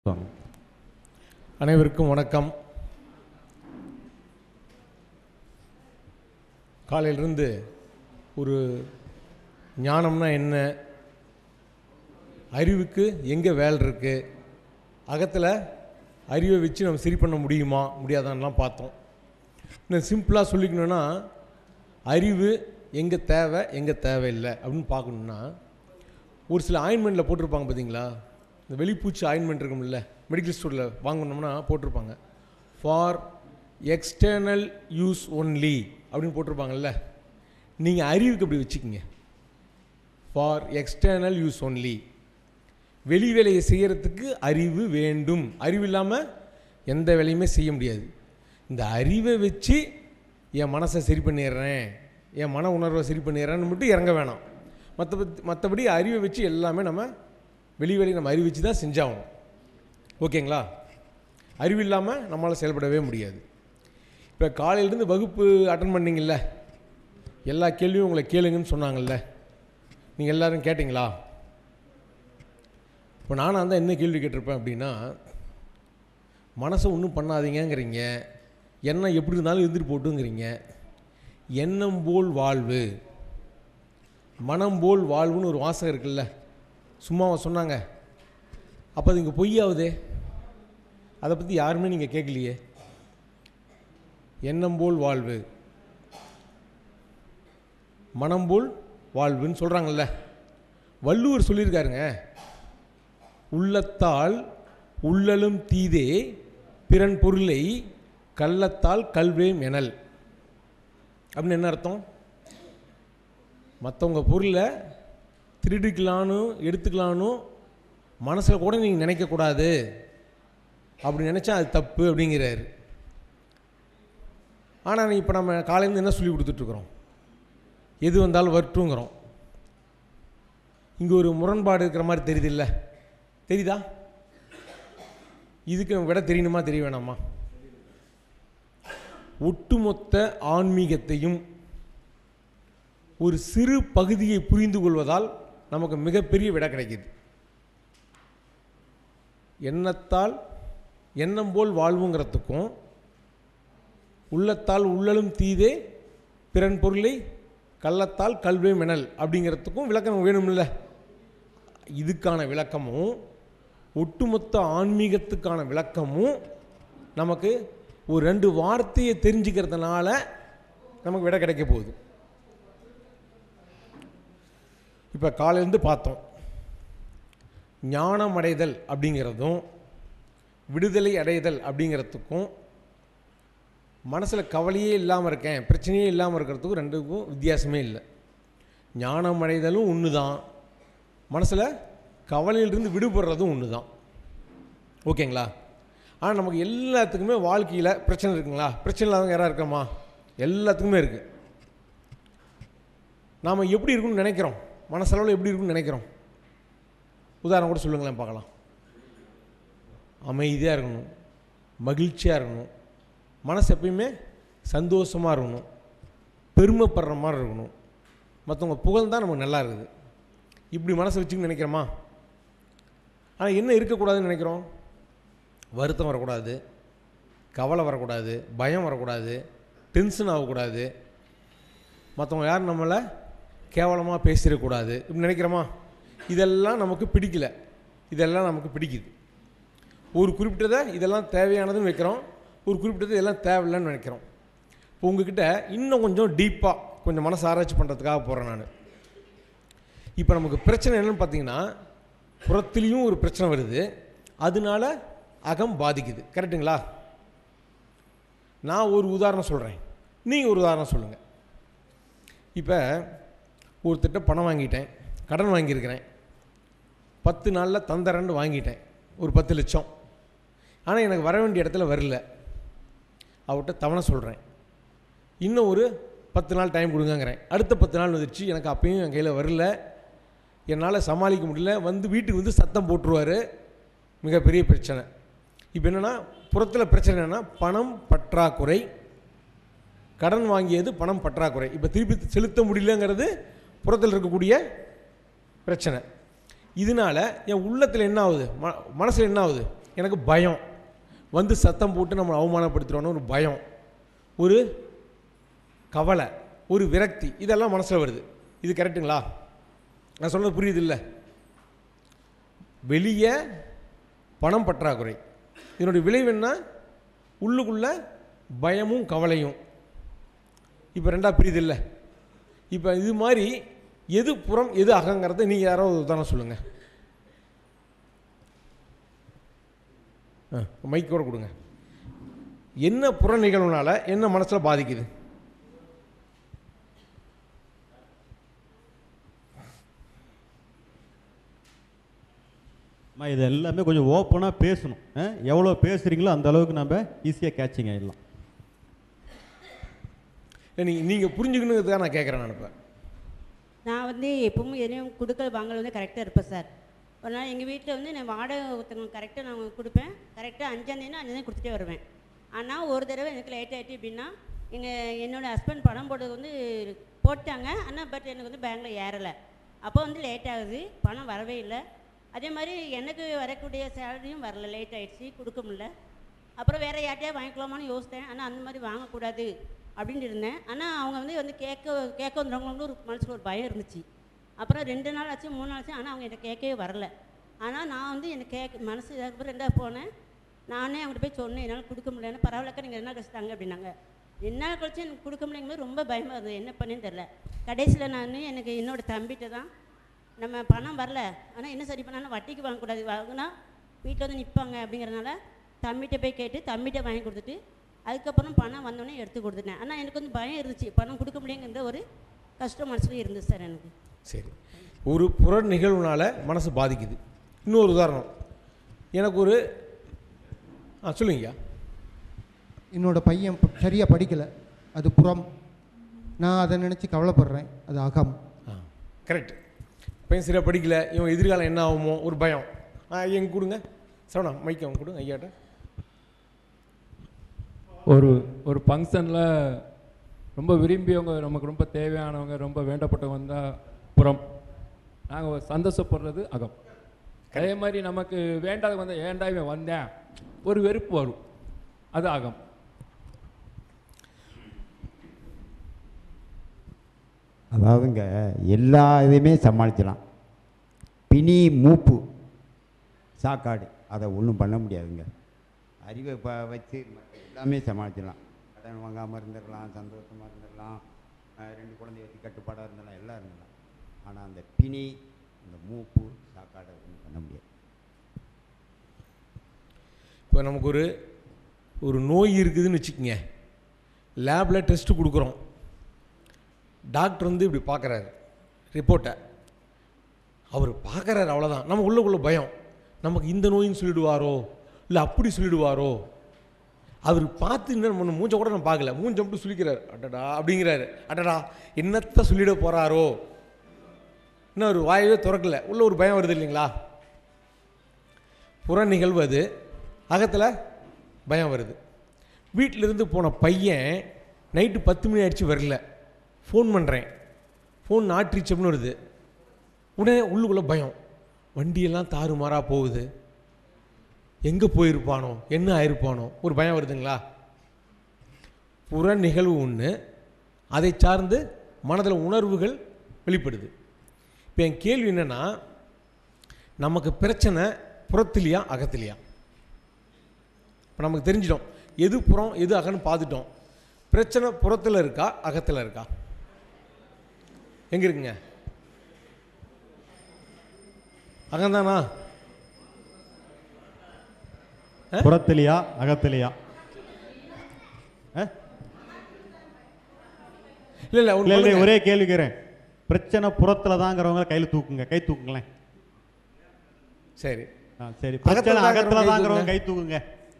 வாங்க அனைவருக்கும் வணக்கம் காலையிலிருந்து ஒரு ஞானம்னா என்ன அறிவுக்கு எங்கே வேலை இருக்குது அகத்தில் அறிவை வச்சு நம்ம சரி பண்ண முடியுமா முடியாதான்லாம் பார்த்தோம் இன்னும் சிம்பிளாக சொல்லிக்கணுன்னா அறிவு எங்கே தேவை எங்கே தேவையில்லை அப்படின்னு பார்க்கணுன்னா ஒரு சில ஆயின்மெண்ட்டில் போட்டிருப்பாங்க பார்த்தீங்களா இந்த வெளிப்பூச்சி ஆயின்மெண்ட் இருக்கும்ல மெடிக்கல் ஸ்டோரில் வாங்கணும்னா போட்டிருப்பாங்க ஃபார் எக்ஸ்டர்னல் யூஸ் ஒன்லி அப்படின்னு போட்டிருப்பாங்கல்ல நீங்கள் அறிவுக்கு அப்படி வச்சுக்கிங்க ஃபார் எக்ஸ்டர்னல் யூஸ் ஒன்லி வெளி வேலையை செய்கிறதுக்கு அறிவு வேண்டும் அறிவு இல்லாமல் எந்த வேலையுமே செய்ய முடியாது இந்த அறிவை வச்சு என் மனசை சரி பண்ணிடுறேன் என் மன உணர்வை சரி பண்ணிடுறேன்னு மட்டும் இறங்க வேணாம் மற்றபடி மற்றபடி அறிவை வச்சு எல்லாமே நம்ம வெளி வேலையை நம்ம அறிவு வச்சு தான் செஞ்சாகணும் ஓகேங்களா அறிவு இல்லாமல் நம்மளால் செயல்படவே முடியாது இப்போ காலையிலேருந்து வகுப்பு அட்டன் பண்ணீங்கல்ல எல்லா கேள்வியும் உங்களை கேளுங்கன்னு சொன்னாங்கல்ல நீங்கள் எல்லாரும் கேட்டிங்களா இப்போ நானாக இருந்தால் என்ன கேள்வி கேட்டிருப்பேன் அப்படின்னா மனசை ஒன்றும் பண்ணாதீங்கங்கிறீங்க எண்ணம் எப்படி இருந்தாலும் இருந்துட்டு போட்டுங்கிறீங்க எண்ணம் போல் வாழ்வு மனம் போல் வாழ்வுன்னு ஒரு வாசகம் இருக்குல்ல சும்மாவா சொன்னாங்க அப்போ அது இங்கே பொய்யாவுதே அதை பற்றி யாருமே நீங்கள் கேட்கலையே எண்ணம் போல் வாழ்வு மனம் போல் வாழ்வுன்னு சொல்கிறாங்கல்ல வள்ளுவர் சொல்லியிருக்காருங்க உள்ளத்தால் உள்ளலும் தீதே பிறன் பொருளை கள்ளத்தால் கல்வேம் எனல் அப்படின்னு என்ன அர்த்தம் மற்றவங்க பொருளை திருடிக்கலான்னு எடுத்துக்கலான்னு மனசில் கூட நீங்கள் நினைக்கக்கூடாது அப்படி நினச்சா அது தப்பு அப்படிங்கிறாரு ஆனால் இப்போ நம்ம காலையிலேருந்து என்ன சொல்லி கொடுத்துட்ருக்குறோம் எது வந்தாலும் வரட்டுங்கிறோம் இங்கே ஒரு முரண்பாடு இருக்கிற மாதிரி தெரியுதுல்ல தெரியுதா இதுக்கு நம்ம விட தெரியணுமா தெரிய வேணாமா ஒட்டுமொத்த ஆன்மீகத்தையும் ஒரு சிறு பகுதியை புரிந்து கொள்வதால் நமக்கு மிகப்பெரிய விட கிடைக்குது எண்ணத்தால் எண்ணம் போல் வாழ்வுங்கிறதுக்கும் உள்ளத்தால் உள்ளலும் தீதே பிறன் பொருளை கள்ளத்தால் கல்வே மெனல் அப்படிங்கிறதுக்கும் விளக்கம் வேணும்ல இதுக்கான விளக்கமும் ஒட்டுமொத்த ஆன்மீகத்துக்கான விளக்கமும் நமக்கு ஒரு ரெண்டு வார்த்தையை தெரிஞ்சுக்கிறதுனால நமக்கு விட கிடைக்க போகுது இப்போ காலையிலேருந்து பார்த்தோம் ஞானம் அடைதல் அப்படிங்கிறதும் விடுதலை அடைதல் அப்படிங்கிறதுக்கும் மனசில் கவலையே இல்லாமல் இருக்கேன் பிரச்சனையே இல்லாமல் இருக்கிறதுக்கும் ரெண்டுக்கும் வித்தியாசமே இல்லை ஞானம் அடைதலும் ஒன்று தான் மனசில் கவலையிலிருந்து விடுபடுறதும் ஒன்று தான் ஓகேங்களா ஆனால் நமக்கு எல்லாத்துக்குமே வாழ்க்கையில் பிரச்சனை இருக்குங்களா பிரச்சனை இல்லாதவங்க யாராக இருக்கோமா எல்லாத்துக்குமே இருக்குது நாம் எப்படி இருக்குன்னு நினைக்கிறோம் மனசளவில் எப்படி இருக்குன்னு நினைக்கிறோம் உதாரணம் கூட சொல்லுங்களேன் பார்க்கலாம் அமைதியாக இருக்கணும் மகிழ்ச்சியாக இருக்கணும் மனசு எப்பயுமே சந்தோஷமாக இருக்கணும் பெருமைப்படுற மாதிரி இருக்கணும் மற்றவங்க புகழ் தான் நமக்கு நல்லா இருக்குது இப்படி மனசை வச்சுன்னு நினைக்கிறோமா ஆனால் என்ன இருக்கக்கூடாதுன்னு நினைக்கிறோம் வருத்தம் வரக்கூடாது கவலை வரக்கூடாது பயம் வரக்கூடாது டென்ஷன் ஆகக்கூடாது மற்றவங்க யாரும் நம்மளை கேவலமாக பேசிடக்கூடாது இப்படி நினைக்கிறோமா இதெல்லாம் நமக்கு பிடிக்கல இதெல்லாம் நமக்கு பிடிக்குது ஒரு குறிப்பிட்டதை இதெல்லாம் தேவையானதுன்னு வைக்கிறோம் ஒரு குறிப்பிட்டது இதெல்லாம் தேவையில்லைன்னு நினைக்கிறோம் இப்போ உங்ககிட்ட இன்னும் கொஞ்சம் டீப்பாக கொஞ்சம் மனசு ஆராய்ச்சி பண்ணுறதுக்காக போகிறேன் நான் இப்போ நமக்கு பிரச்சனை என்னென்னு பார்த்தீங்கன்னா புறத்துலேயும் ஒரு பிரச்சனை வருது அதனால அகம் பாதிக்குது கரெக்டுங்களா நான் ஒரு உதாரணம் சொல்கிறேன் நீங்கள் ஒரு உதாரணம் சொல்லுங்கள் இப்போ ஒருத்திட்ட பணம் வாங்கிட்டேன் கடன் வாங்கியிருக்கிறேன் பத்து நாளில் தந்தரன்னு வாங்கிட்டேன் ஒரு பத்து லட்சம் ஆனால் எனக்கு வர வேண்டிய இடத்துல வரல அவர்கிட்ட தவணை சொல்கிறேன் இன்னும் ஒரு பத்து நாள் டைம் கொடுங்கங்கிறேன் அடுத்த பத்து நாள் வந்துடுச்சு எனக்கு அப்பயும் என் கையில் வரல என்னால் சமாளிக்க முடியல வந்து வீட்டுக்கு வந்து சத்தம் போட்டுருவார் மிகப்பெரிய பிரச்சனை இப்போ என்னென்னா புறத்தில் பிரச்சனை என்னென்னா பணம் பற்றாக்குறை கடன் வாங்கியது பணம் பற்றாக்குறை இப்போ திருப்பி செலுத்த முடியலங்கிறது புறத்தில் இருக்கக்கூடிய பிரச்சனை இதனால் என் உள்ளத்தில் என்ன ஆகுது ம மனசில் என்ன ஆகுது எனக்கு பயம் வந்து சத்தம் போட்டு நம்ம அவமானப்படுத்துகிறோன்னு ஒரு பயம் ஒரு கவலை ஒரு விரக்தி இதெல்லாம் மனசில் வருது இது கரெக்டுங்களா நான் சொன்னது புரியுது இல்லை வெளியே பணம் பற்றாக்குறை இதனுடைய விளைவு என்ன உள்ளுக்குள்ள பயமும் கவலையும் இப்போ ரெண்டாக பிரியுது இல்லை இப்போ இது மாதிரி எது புறம் எது அகங்கிறத நீங்கள் யாராவது ஒரு உதாரணம் சொல்லுங்கள் ஆ மைக் கூட கொடுங்க என்ன புற நிகழ்வுனால என்ன மனசில் பாதிக்குது அம்மா இது எல்லாமே கொஞ்சம் ஓப்பனாக பேசணும் ஆ? எவ்வளோ பேசுகிறீங்களோ அந்த அளவுக்கு நம்ம ஈஸியாக கேட்சிங் ஆகிடலாம் நீங்கள் நீங்கள் புரிஞ்சுக்கணுங்கிறதுக்காக நான் கேட்குறேன் நான் இப்போ நான் வந்து எப்பவும் எதையும் கொடுக்கல் வாங்கல் வந்து கரெக்டாக இருப்பேன் சார் ஒரு நாள் எங்கள் வீட்டில் வந்து நான் வாடகை ஒருத்தவங்க கரெக்டாக நான் கொடுப்பேன் கரெக்டாக அஞ்சாந்தேனா அஞ்சாந்தேதி கொடுத்துட்டே வருவேன் ஆனால் ஒரு தடவை எனக்கு லேட் ஆகிட்டு அப்படின்னா எங்கள் என்னோடய ஹஸ்பண்ட் பணம் போட்டது வந்து போட்டாங்க ஆனால் பட் எனக்கு வந்து பேங்கில் ஏறலை அப்போ வந்து லேட் ஆகுது பணம் வரவே இல்லை அதே மாதிரி எனக்கு வரக்கூடிய சேலரியும் வரல லேட் ஆயிடுச்சு கொடுக்க முடியல அப்புறம் வேறு யார்ட்டையா வாங்கிக்கலாமான்னு யோசித்தேன் ஆனால் அந்த மாதிரி வாங்கக்கூடாது அப்படின்னு இருந்தேன் ஆனால் அவங்க வந்து வந்து கேட்க கேட்க வந்துடுவாங்களோன்னு ஒரு மனசுக்கு ஒரு பயம் இருந்துச்சு அப்புறம் ரெண்டு நாள் ஆச்சு மூணு நாள் ஆச்சு ஆனால் அவங்க என்னை கேட்கவே வரல ஆனால் நான் வந்து எனக்கு கேட்க மனசு அதுக்கப்புறம் ரெண்டாவது போனேன் நானே அவங்கள்ட்ட போய் சொன்னேன் என்னால் கொடுக்க முடியலன்னு பரவாயில்லக்கா நீங்கள் ரெண்டு நாள் கழிச்சு தாங்க அப்படின்னாங்க ரெண்டு நாள் கழிச்சு எனக்கு கொடுக்க முடியலங்கும்போது ரொம்ப பயமாக இருந்தது என்ன பண்ணேன்னு தெரில கடைசியில் நான் எனக்கு என்னோட தம்பிகிட்ட தான் நம்ம பணம் வரல ஆனால் என்ன சரி பண்ணாலும் வட்டிக்கு வாங்கக்கூடாது வாங்கினா வீட்டில் வந்து நிற்பாங்க அப்படிங்கிறனால தம்பிகிட்ட போய் கேட்டு தம்பிகிட்ட வாங்கி கொடுத்துட்டு அதுக்கப்புறம் பணம் வந்தோடனே எடுத்து கொடுத்துட்டேன் ஆனால் எனக்கு வந்து பயம் இருந்துச்சு பணம் கொடுக்க முடியுங்கிற ஒரு கஷ்டம் மனசுல இருந்துச்சு சார் எனக்கு சரி ஒரு புற நிகழ்வுனால மனசு பாதிக்குது இன்னொரு உதாரணம் எனக்கு ஒரு ஆ சொல்லுங்கய்யா என்னோட பையன் ப- சரியா படிக்கலை அது புறம் நான் அதை நினச்சி கவலைப்படுறேன் அது அகம் ஆ கரெக்ட் பையன் சரியாக படிக்கல இவன் எதிர்காலம் என்ன ஆகுமோ ஒரு பயம் ஆ எங்க கொடுங்க சரவணா மைக் அவங்க கொடுங்க ஐயாட்ட ஒரு ஒரு ஃபங்க்ஷனில் ரொம்ப விரும்பியவங்க நமக்கு ரொம்ப தேவையானவங்க ரொம்ப வேண்டப்பட்டவங்க வந்தால் புறம் நாங்கள் சந்தோஷப்படுறது அகம் அதே மாதிரி நமக்கு வேண்டாத வந்த ஏன்டா இவன் வந்தேன் ஒரு வெறுப்பு வரும் அது அகம் அதாவதுங்க எல்லா இதையுமே சமாளிக்கலாம் பிணி மூப்பு சாக்காடு அதை ஒன்றும் பண்ண முடியாதுங்க அறிவை ப வச்சு மத்த எல்லாமே சமாளிச்சிடலாம் கடன் வாங்காமல் இருந்துடலாம் சந்தோஷமாக இருந்துடலாம் அஹ் ரெண்டு குழந்தைய வச்சு கட்டுப்பாடாக இருந்துடலாம் எல்லாம் இருந்துடலாம் ஆனால் அந்த பிணி அந்த மூப்பு சாக்காடை ஒன்றும் பண்ண முடியாது இப்போ நமக்கு ஒரு ஒரு நோய் இருக்குதுன்னு வச்சுக்கோங்க லேபில் டெஸ்ட்டு கொடுக்குறோம் டாக்டர் வந்து இப்படி பார்க்குறாரு ரிப்போர்ட்டை அவர் பார்க்குறாரு அவ்வளோதான் நம்ம உள்ளுக்குள்ள பயம் நமக்கு இந்த நோயின்னு சொல்லிடுவாரோ இல்லை அப்படி சொல்லிடுவாரோ அவர் பார்த்து இன்னும் நம்ம மூஞ்ச கூட நான் பார்க்கல மூஞ்ச மட்டும் சுளிக்கிறார் அடடா அப்படிங்கிறாரு அடடா என்னத்தை சொல்லிட போகிறாரோ இன்னும் ஒரு வாயவே திறக்கல உள்ள ஒரு பயம் வருது இல்லைங்களா புற நிகழ்வு அது அகத்தில் பயம் வருது வீட்டில இருந்து போன பையன் நைட்டு பத்து மணி ஆயிடுச்சு வரல ஃபோன் பண்ணுறேன் ஃபோன் நாட் ரீச்சப்னு வருது உடனே உள்ளுக்குள்ளே பயம் வண்டியெல்லாம் தாறுமாறாக போகுது எங்கே போயிருப்பானோ என்ன ஆயிருப்பானோ ஒரு பயம் வருதுங்களா புற நிகழ்வு ஒன்று அதை சார்ந்து மனதில் உணர்வுகள் வெளிப்படுது இப்போ என் கேள்வி என்னென்னா நமக்கு பிரச்சனை புறத்திலையா அகத்திலையா இப்போ நமக்கு தெரிஞ்சிட்டோம் எது புறம் எது அகன்னு பார்த்துட்டோம் பிரச்சனை புறத்தில் இருக்கா அகத்தில் இருக்கா எங்கே இருக்குங்க அகந்தானா புறத்திலையா அகத்திலையா இல்லை இல்லை இல்லை இல்லை ஒன்று ஒரே கேள்வி கேட்குறேன் பிரச்சனை புறத்தில் தாங்கிறவங்க கையில் தூக்குங்க கை தூக்குங்களேன் சரி ஆ சரி அகத்துல பிரச்சனை தாங்கிறவங்க அகத்தில் கை தாங்கிறவங்க தூக்குங்க. கை தூக்குங்க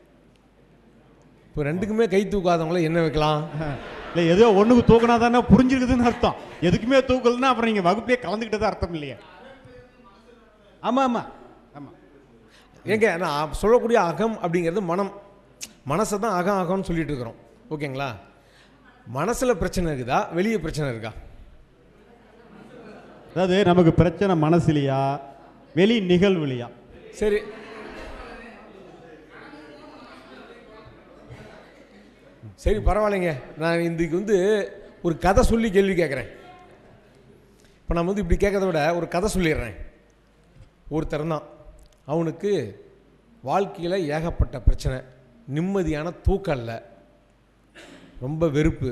இப்போ ரெண்டுக்குமே கை தூக்காதவங்கள என்ன வைக்கலாம் இல்லை ஏதோ ஒன்றுக்கு தூக்கினா தானே புரிஞ்சிருக்குதுன்னு அர்த்தம் எதுக்குமே தூக்கலன்னா அப்புறம் நீங்கள் வகுப்பே கலந்துக்கிட்டது அர்த்தம் இல்லையா ஆமாம் ஆமாம் ஆமாம் ஏங்க நான் சொல்லக்கூடிய அகம் அப்படிங்கிறது மனம் மனசை தான் அகம் அகம்னு சொல்லிட்டு இருக்கிறோம் ஓகேங்களா மனசில் பிரச்சனை இருக்குதா வெளியே பிரச்சனை இருக்கா அதாவது நமக்கு பிரச்சனை மனசுலையா வெளி நிகழ்வுலையா சரி சரி பரவாயில்லைங்க நான் இதுக்கு வந்து ஒரு கதை சொல்லி கேள்வி கேட்குறேன் இப்போ நம்ம வந்து இப்படி கேட்கறத விட ஒரு கதை சொல்லிடுறேன் ஒருத்தர் தான் அவனுக்கு வாழ்க்கையில் ஏகப்பட்ட பிரச்சனை நிம்மதியான தூக்கம் இல்லை ரொம்ப வெறுப்பு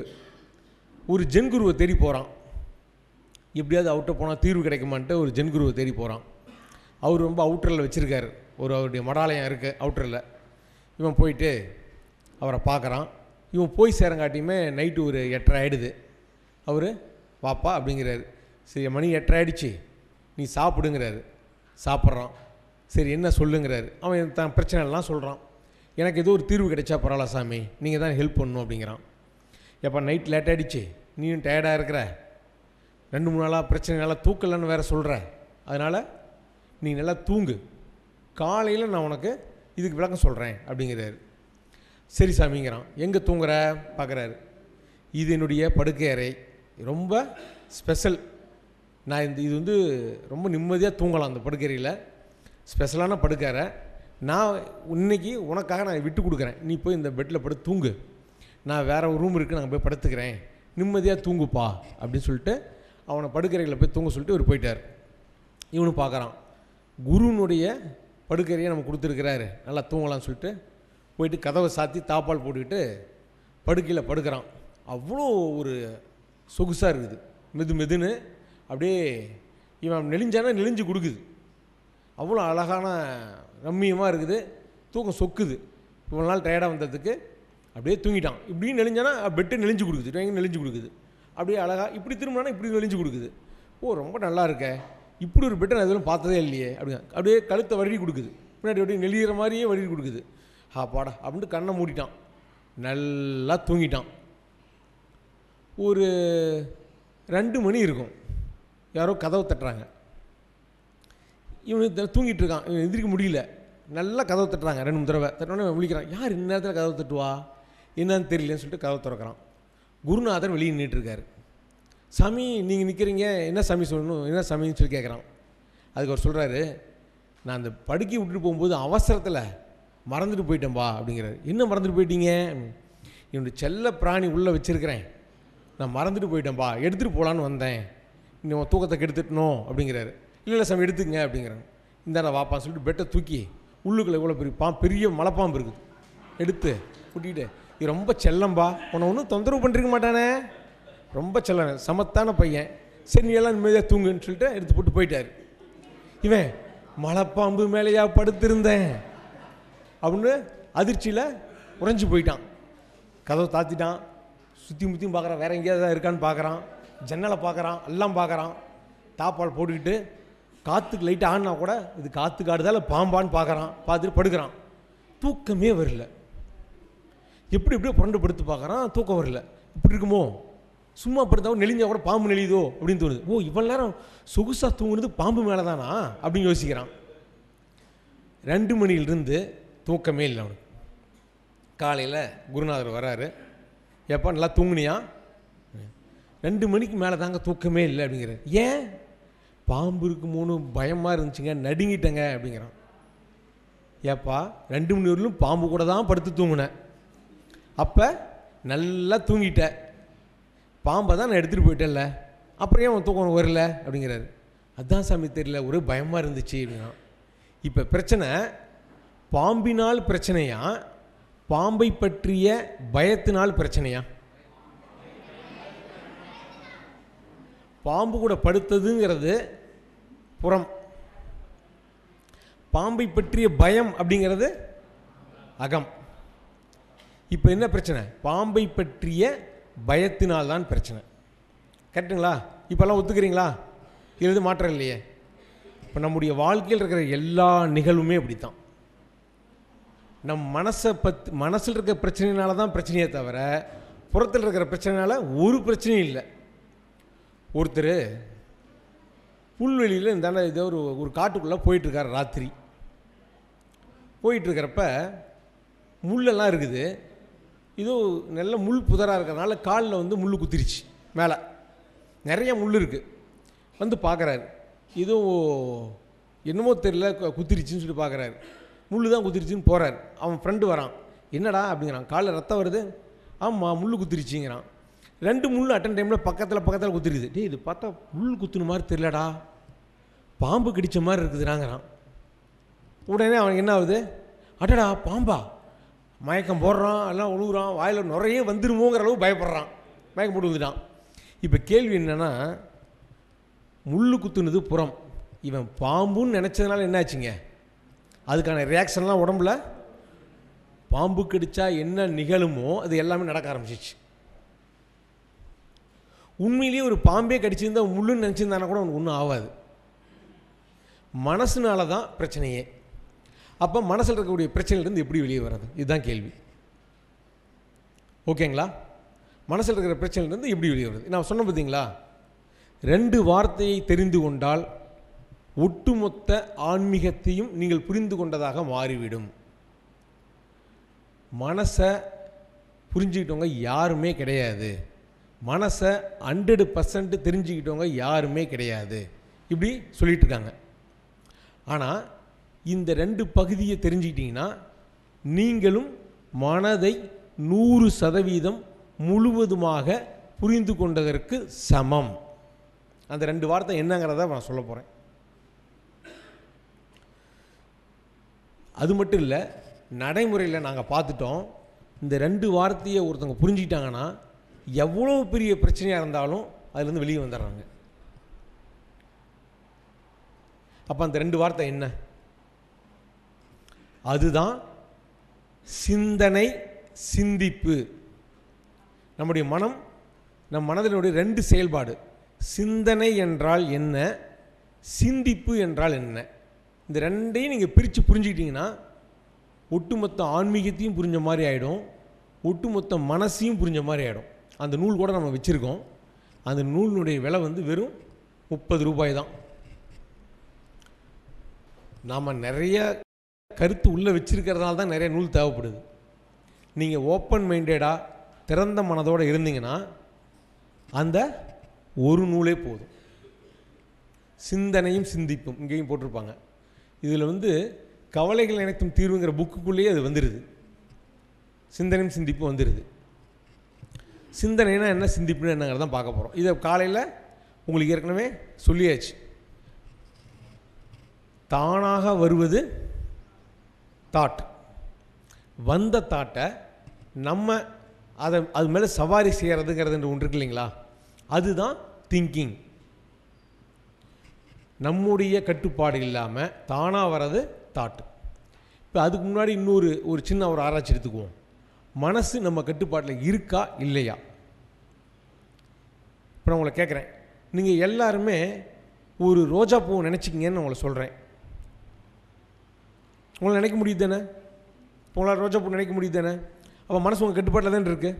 ஒரு ஜென்குருவை தேடி போகிறான் எப்படியாவது அவுட்டை போனால் தீர்வு கிடைக்குமான்ட்டு ஒரு ஜென்குருவை தேடி போகிறான் அவர் ரொம்ப அவுட்டரில் வச்சுருக்காரு ஒரு அவருடைய மடாலயம் இருக்குது அவுட்டரில் இவன் போயிட்டு அவரை பார்க்குறான் இவன் போய் சேரங்காட்டியுமே நைட்டு ஒரு எட்டரை ஆகிடுது அவர் வாப்பா அப்படிங்கிறாரு சரி மணி எட்டரை ஆயிடுச்சு நீ சாப்பிடுங்கிறாரு சாப்பிட்றான் சரி என்ன சொல்லுங்கிறாரு அவன் தான் பிரச்சனை எல்லாம் சொல்கிறான் எனக்கு ஏதோ ஒரு தீர்வு கிடைச்சா பரவாயில்ல சாமி நீங்கள் தான் ஹெல்ப் பண்ணணும் அப்படிங்கிறான் எப்போ நைட் லேட் ஆகிடுச்சு நீயும் டயர்டாக இருக்கிற ரெண்டு மூணு நாளாக பிரச்சனை நல்லா தூக்கலன்னு வேற சொல்கிற அதனால் நீ நல்லா தூங்கு காலையில் நான் உனக்கு இதுக்கு விளக்கம் சொல்கிறேன் அப்படிங்கிறாரு சரி சாமிங்கிறான் எங்கே தூங்குற பார்க்குறாரு இது என்னுடைய படுக்கை அறை ரொம்ப ஸ்பெஷல் நான் இந்த இது வந்து ரொம்ப நிம்மதியாக தூங்கலாம் அந்த படுக்கையறையில் ஸ்பெஷலான படுக்கை அறை நான் இன்னைக்கு உனக்காக நான் விட்டு கொடுக்குறேன் நீ போய் இந்த பெட்டில் படுத்து தூங்கு நான் வேற ஒரு ரூம் இருக்குது நான் போய் படுத்துக்கிறேன் நிம்மதியாக தூங்குப்பா அப்படின்னு சொல்லிட்டு அவனை படுக்கறையில் போய் தூங்க சொல்லிட்டு இவர் போயிட்டார் இவனு பார்க்குறான் குருனுடைய படுக்கறையை நம்ம கொடுத்துருக்கிறாரு நல்லா தூங்கலாம்னு சொல்லிட்டு போயிட்டு கதவை சாத்தி தாப்பால் போட்டுக்கிட்டு படுக்கையில் படுக்கிறான் அவ்வளோ ஒரு சொகுசாக இருக்குது மெது மெதுன்னு அப்படியே இவன் நெளிஞ்சானா நெளிஞ்சு கொடுக்குது அவ்வளோ அழகான ரம்மியமாக இருக்குது தூக்கம் சொக்குது இவ்வளோ நாள் டயர்டாக வந்ததுக்கு அப்படியே தூங்கிட்டான் இப்படியும் நெளிஞ்சானா பெட்டு நெளிஞ்சு கொடுக்குது டேங்கு நெளிஞ்சு கொடுக்குது அப்படியே அழகாக இப்படி திரும்பினா இப்படி நெளிஞ்சு கொடுக்குது ஓ ரொம்ப நல்லா இருக்கே இப்படி ஒரு பெட்டை நான் எதுவும் பார்த்ததே இல்லையே அப்படி அப்படியே கழுத்தை வருடி கொடுக்குது முன்னாடி அப்படியே நெளிகிற மாதிரியே வருடி கொடுக்குது ஆ பாடா அப்படின்ட்டு கண்ணை மூடிட்டான் நல்லா தூங்கிட்டான் ஒரு ரெண்டு மணி இருக்கும் யாரோ கதவை தட்டுறாங்க இவனுக்கு த- தூங்கிட்டு இருக்கான் இவன் எந்திரிக்க முடியல நல்லா கதவை தட்டுறாங்க ரெண்டு மூணு தடவை தட்டினோடனே இவன் விழிக்கிறான் யார் இந்நேரத்தில் கதவை தட்டுவா என்னன்னு தெரியலன்னு சொல்லிட்டு கதவை திறக்கிறான் குருநாதர் வெளியே நின்றுட்டு இருக்காரு சாமி நீங்கள் நிற்கிறீங்க என்ன சாமி சொல்லணும் என்ன சாமின்னு சொல்லி கேட்குறான் அதுக்கு அவர் சொல்கிறாரு நான் அந்த படுக்கை விட்டுட்டு போகும்போது அவசரத்தில் மறந்துட்டு போயிட்டேன்பா அப்படிங்கிறாரு என்ன மறந்துட்டு போயிட்டீங்க என்னுடைய செல்ல பிராணி உள்ளே வச்சுருக்கிறேன் நான் மறந்துட்டு போயிட்டேன்பா எடுத்துகிட்டு போகலான்னு வந்தேன் இன்னும் உன் தூக்கத்தை கெடுத்துட்டணும் அப்படிங்கிறாரு இல்லை இல்லை சாமி எடுத்துக்கங்க அப்படிங்கிறாங்க இந்தாடா வாப்பான்னு சொல்லிட்டு பெட்டை தூக்கி உள்ளுக்குள்ளே இவ்வளோ பெரிய பா பெரிய மலைப்பாம்பு இருக்குது எடுத்து கூட்டிகிட்டு இது ரொம்ப செல்லம்பா உன்னை ஒன்றும் தொந்தரவு பண்ணிருக்க மாட்டானே ரொம்ப செல்லம் சமத்தான பையன் சரி நீ எல்லாம் நிம்மதியாக தூங்குன்னு சொல்லிட்டு எடுத்து போட்டு போயிட்டாரு இவன் மலைப்பாம்பு மேலேயா படுத்திருந்தேன் அப்படின்னு அதிர்ச்சியில் உறைஞ்சி போயிட்டான் கதவை தாத்திட்டான் சுற்றி முற்றியும் பார்க்குறான் வேற எங்கேயாவது ஏதாவது இருக்கான்னு பார்க்குறான் ஜன்னலை பார்க்குறான் எல்லாம் பார்க்குறான் தாப்பால் போட்டுக்கிட்டு காற்றுக்கு லைட் ஆடினா கூட இது காற்று காடுதா இல்லை பாம்பான்னு பார்க்குறான் பார்த்துட்டு படுக்கிறான் தூக்கமே வரல எப்படி எப்படியோ புரண்டு படுத்து பார்க்குறான் தூக்கம் வரல இப்படி இருக்குமோ சும்மா படுத்தா நெளிஞ்சா கூட பாம்பு நெளியுதோ அப்படின்னு தோணுது ஓ இவ்வளோ நேரம் சொகுசாக தூங்குனது பாம்பு மேலே தானா அப்படின்னு யோசிக்கிறான் ரெண்டு மணியிலிருந்து தூக்கமே இல்லை அவனுக்கு காலையில் குருநாதர் வராரு எப்போ நல்லா தூங்குனியா ரெண்டு மணிக்கு மேலே தாங்க தூக்கமே இல்லை அப்படிங்கிற ஏன் பாம்பு இருக்குமோன்னு பயமாக இருந்துச்சுங்க நடுங்கிட்டேங்க அப்படிங்கிறான் ஏப்பா ரெண்டு மணி வரலும் பாம்பு கூட தான் படுத்து தூங்குனேன் அப்போ நல்லா தூங்கிட்ட பாம்பை தான் நான் எடுத்துகிட்டு போயிட்டேன்ல அப்புறம் ஏன் உன் தூக்கம் உனக்கு வரல அப்படிங்கிறாரு அதான் சாமி தெரியல ஒரே பயமாக இருந்துச்சு அப்படின்னா இப்போ பிரச்சனை பாம்பினால் பிரச்சனையா பாம்பை பற்றிய பயத்தினால் பிரச்சனையா பாம்பு கூட படுத்ததுங்கிறது புறம் பாம்பை பற்றிய பயம் அப்படிங்கிறது அகம் இப்போ என்ன பிரச்சனை பாம்பை பற்றிய பயத்தினால் தான் பிரச்சனை கரெக்டுங்களா இப்போல்லாம் ஒத்துக்கிறீங்களா இது எதுவும் மாற்றம் இல்லையே இப்போ நம்முடைய வாழ்க்கையில் இருக்கிற எல்லா நிகழ்வுமே அப்படித்தான் நம் மனசை பத் மனசில் இருக்கிற பிரச்சனையினால தான் பிரச்சனையே தவிர புறத்தில் இருக்கிற பிரச்சனைனால ஒரு பிரச்சனையும் இல்லை ஒருத்தர் புல்வெளியில் இந்தாண்ட ஏதோ ஒரு ஒரு காட்டுக்குள்ளே போயிட்டுருக்கார் ராத்திரி போயிட்டுருக்கிறப்ப முள்ளெல்லாம் இருக்குது ஏதோ நல்ல முள் புதராக இருக்கிறனால காலில் வந்து முள் குத்திருச்சு மேலே நிறைய முள் இருக்குது வந்து பார்க்குறாரு ஏதோ என்னமோ தெரியல கு- குத்திருச்சுன்னு சொல்லி பார்க்குறாரு முள் தான் குத்திருச்சுன்னு போகிறார் அவன் ஃப்ரெண்டு வரான் என்னடா அப்படிங்கிறான் காலில் ரத்தம் வருது ஆமாம் முள் குத்திருச்சிங்கிறான் ரெண்டு முள் அட்டன் டைமில் பக்கத்தில் பக்கத்தில் குத்திருக்குது டேய் இது பார்த்தா முள் குத்துன மாதிரி தெரியலடா பாம்பு கடிச்ச மாதிரி இருக்குதுறாங்கிறான் உடனே அவனுக்கு என்ன ஆகுது அடடா பாம்பா மயக்கம் போடுறான் எல்லாம் உழுகுறான் வாயில் நிறைய வந்துருமோங்கிற அளவு பயப்படுறான் மயக்கம் போட்டு வந்துட்டான் இப்போ கேள்வி என்னென்னா முள்ளு குத்துனது புறம் இவன் பாம்புன்னு நினச்சதுனால என்னாச்சுங்க அதுக்கான ரியாக்ஷன்லாம் உடம்புல பாம்பு கடிச்சா என்ன நிகழுமோ அது எல்லாமே நடக்க ஆரம்பிச்சிச்சு உண்மையிலேயே ஒரு பாம்பே கடிச்சிருந்தா முள்ளுன்னு நினச்சிருந்தானா கூட அவனுக்கு ஒன்றும் ஆகாது மனசுனால தான் பிரச்சனையே அப்போ மனசில் இருக்கக்கூடிய பிரச்சனையிலேருந்து எப்படி வெளியே வர்றது இதுதான் கேள்வி ஓகேங்களா மனசில் இருக்கிற பிரச்சனையிலேருந்து எப்படி வெளியே வருது நான் சொன்னேன் பார்த்தீங்களா ரெண்டு வார்த்தையை தெரிந்து கொண்டால் ஒட்டுமொத்த ஆன்மீகத்தையும் நீங்கள் புரிந்து கொண்டதாக மாறிவிடும் மனசை புரிஞ்சுக்கிட்டவங்க யாருமே கிடையாது மனசை ஹண்ட்ரடு பர்சன்ட் தெரிஞ்சுக்கிட்டவங்க யாருமே கிடையாது இப்படி சொல்லிட்டு இருக்காங்க ஆனால் இந்த ரெண்டு பகுதியை தெரிஞ்சுக்கிட்டீங்கன்னா நீங்களும் மனதை நூறு சதவீதம் முழுவதுமாக புரிந்து கொண்டதற்கு சமம் அந்த ரெண்டு வார்த்தை என்னங்கிறத நான் சொல்ல போகிறேன் அது மட்டும் இல்லை நடைமுறையில் நாங்கள் பார்த்துட்டோம் இந்த ரெண்டு வார்த்தையை ஒருத்தவங்க புரிஞ்சுக்கிட்டாங்கன்னா எவ்வளோ பெரிய பிரச்சனையாக இருந்தாலும் அதுலேருந்து வெளியே வந்துடுறாங்க அப்போ அந்த ரெண்டு வார்த்தை என்ன அதுதான் சிந்தனை சிந்திப்பு நம்முடைய மனம் நம் மனதினுடைய ரெண்டு செயல்பாடு சிந்தனை என்றால் என்ன சிந்திப்பு என்றால் என்ன இந்த ரெண்டையும் நீங்கள் பிரித்து புரிஞ்சுக்கிட்டீங்கன்னா ஒட்டுமொத்த ஆன்மீகத்தையும் புரிஞ்ச மாதிரி ஆகிடும் ஒட்டுமொத்த மனசையும் புரிஞ்ச மாதிரி ஆகிடும் அந்த நூல் கூட நம்ம வச்சுருக்கோம் அந்த நூலினுடைய விலை வந்து வெறும் முப்பது ரூபாய் தான் நாம் நிறைய கருத்து உள்ளே வச்சிருக்கிறதுனால தான் நிறைய நூல் தேவைப்படுது நீங்கள் ஓப்பன் மைண்டடாக திறந்த மனதோடு இருந்தீங்கன்னா அந்த ஒரு நூலே போதும் சிந்தனையும் சிந்திப்பும் இங்கேயும் போட்டிருப்பாங்க இதில் வந்து கவலைகள் அனைத்தும் தீர்வுங்கிற புக்குக்குள்ளேயே அது வந்துடுது சிந்தனையும் சிந்திப்பும் வந்துடுது சிந்தனைனா என்ன சிந்திப்புன்னு என்னங்கிறத தான் பார்க்க போகிறோம் இதை காலையில் உங்களுக்கு ஏற்கனவே சொல்லியாச்சு தானாக வருவது தாட் வந்த தாட்டை நம்ம அதை அது மேலே சவாரி செய்கிறதுங்கிறது ஒன்று இருக்கு இல்லைங்களா அதுதான் திங்கிங் நம்முடைய கட்டுப்பாடு இல்லாமல் தானாக வர்றது தாட்டு இப்போ அதுக்கு முன்னாடி இன்னொரு ஒரு சின்ன ஒரு ஆராய்ச்சி எடுத்துக்குவோம் மனசு நம்ம கட்டுப்பாட்டில் இருக்கா இல்லையா இப்போ நான் உங்களை கேட்குறேன் நீங்கள் எல்லாருமே ஒரு ரோஜா பூவை நினச்சிக்கிங்கன்னு உங்களை சொல்கிறேன் உங்களை நினைக்க முடியுது தானே உங்களால் ரோஜா பூ நினைக்க முடியுது தானே அப்போ மனசு உங்கள் கட்டுப்பாட்டில் தானே இருக்குது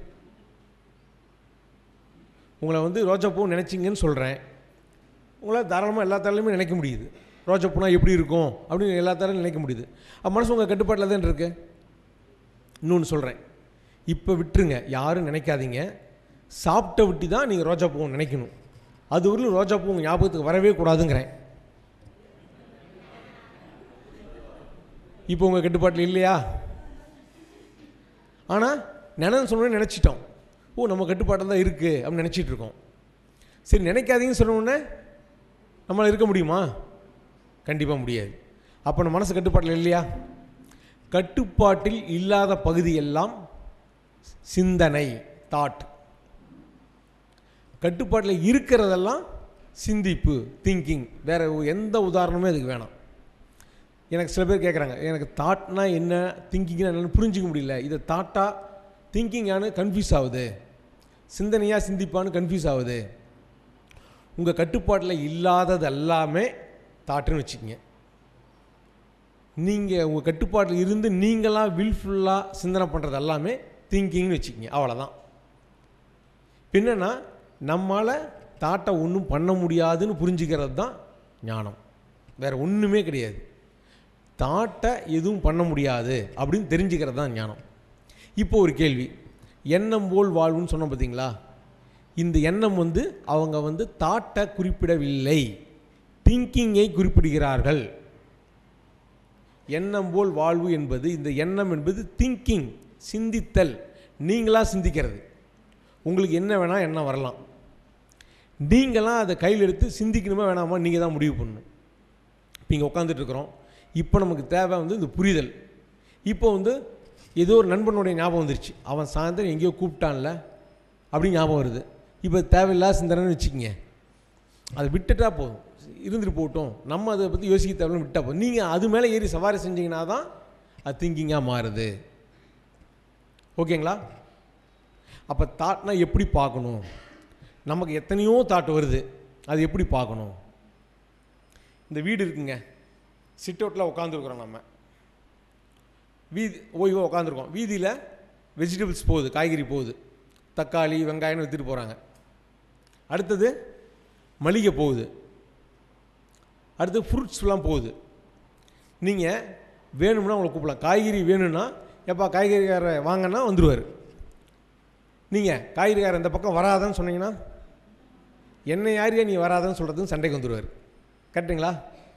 உங்களை வந்து ரோஜா பூ நினச்சிங்கன்னு சொல்கிறேன் உங்களால் தாராளமாக எல்லா தாராலையுமே நினைக்க முடியுது ரோஜா பூனா எப்படி இருக்கும் அப்படின்னு எல்லா தாராலும் நினைக்க முடியுது அப்போ மனசு உங்கள் கட்டுப்பாட்டில் தான் இருக்கு இன்னொன்று சொல்கிறேன் இப்போ விட்டுருங்க யாரும் நினைக்காதீங்க சாப்பிட்ட விட்டு தான் நீங்கள் ரோஜா பூவை நினைக்கணும் அது வரலும் ரோஜா பூ உங்கள் ஞாபகத்துக்கு வரவே கூடாதுங்கிறேன் இப்போ உங்கள் கட்டுப்பாட்டில் இல்லையா ஆனால் நினைன்னு சொன்னோன்னே நினச்சிட்டோம் ஓ நம்ம கட்டுப்பாட்டில் தான் இருக்குது அப்படின்னு நினச்சிட்டு இருக்கோம் சரி நினைக்காதீங்கன்னு சொன்ன உடனே நம்மளால் இருக்க முடியுமா கண்டிப்பாக முடியாது அப்போ நம்ம மனசு கட்டுப்பாட்டில் இல்லையா கட்டுப்பாட்டில் இல்லாத பகுதி எல்லாம் சிந்தனை தாட் கட்டுப்பாட்டில் இருக்கிறதெல்லாம் சிந்திப்பு திங்கிங் வேறு எந்த உதாரணமே அதுக்கு வேணாம் எனக்கு சில பேர் கேட்குறாங்க எனக்கு தாட்னா என்ன திங்கிங்னா என்னன்னு புரிஞ்சிக்க முடியல இதை தாட்டா திங்கிங்கானு கன்ஃபியூஸ் ஆகுது சிந்தனையாக சிந்திப்பான்னு கன்ஃபியூஸ் ஆகுது உங்கள் கட்டுப்பாட்டில் இல்லாதது எல்லாமே தாட்டுன்னு வச்சுக்கோங்க நீங்கள் உங்கள் கட்டுப்பாட்டில் இருந்து நீங்களாக வில்ஃபுல்லாக சிந்தனை பண்ணுறது எல்லாமே திங்கிங்னு வச்சுக்கோங்க அவ்வளோதான் என்னென்னா நம்மால் தாட்டை ஒன்றும் பண்ண முடியாதுன்னு புரிஞ்சுக்கிறது தான் ஞானம் வேறு ஒன்றுமே கிடையாது தாட்டை எதுவும் பண்ண முடியாது அப்படின்னு தெரிஞ்சுக்கிறது தான் ஞானம் இப்போ ஒரு கேள்வி எண்ணம் போல் வாழ்வுன்னு சொன்னோம் பார்த்தீங்களா இந்த எண்ணம் வந்து அவங்க வந்து தாட்டை குறிப்பிடவில்லை திங்கிங்கை குறிப்பிடுகிறார்கள் எண்ணம் போல் வாழ்வு என்பது இந்த எண்ணம் என்பது திங்கிங் சிந்தித்தல் நீங்களாக சிந்திக்கிறது உங்களுக்கு என்ன வேணால் என்ன வரலாம் நீங்களாம் அதை கையில் எடுத்து சிந்திக்கணுமா வேணாமா நீங்கள் தான் முடிவு பண்ணணும் இப்போ இங்கே உட்காந்துட்டு இருக்கிறோம் இப்போ நமக்கு தேவை வந்து இந்த புரிதல் இப்போ வந்து ஏதோ ஒரு நண்பனுடைய ஞாபகம் வந்துருச்சு அவன் சாயந்தரம் எங்கேயோ கூப்பிட்டான்ல அப்படின்னு ஞாபகம் வருது இப்போ தேவையில்லாத சிந்தனைன்னு வச்சுக்கிங்க அதை விட்டுட்டா போதும் இருந்துட்டு போகட்டும் நம்ம அதை பற்றி யோசிக்க தேவையில்ல விட்டா போதும் நீங்கள் அது மேலே ஏறி சவாரி செஞ்சீங்கன்னா தான் அது திங்கிங்காக மாறுது ஓகேங்களா அப்போ தாட்னா எப்படி பார்க்கணும் நமக்கு எத்தனையோ தாட் வருது அது எப்படி பார்க்கணும் இந்த வீடு இருக்குங்க சிட் அவுட்டில் உட்காந்துருக்குறோம் நம்ம வீதி ஓய்வாக உட்காந்துருக்கோம் வீதியில் வெஜிடபிள்ஸ் போகுது காய்கறி போகுது தக்காளி வெங்காயம்னு விற்றுட்டு போகிறாங்க அடுத்தது மளிகை போகுது அடுத்து ஃப்ரூட்ஸ்லாம் போகுது நீங்கள் வேணும்னா உங்களை கூப்பிடலாம் காய்கறி வேணும்னா எப்பா காய்கறிக்கார வாங்கன்னா வந்துடுவார் நீங்கள் காய்கறிக்காரர் இந்த பக்கம் வராதன்னு சொன்னீங்கன்னா என்ன யாரையா நீ வராதன்னு சொல்கிறதுன்னு சண்டைக்கு வந்துடுவார் கரெக்டுங்களா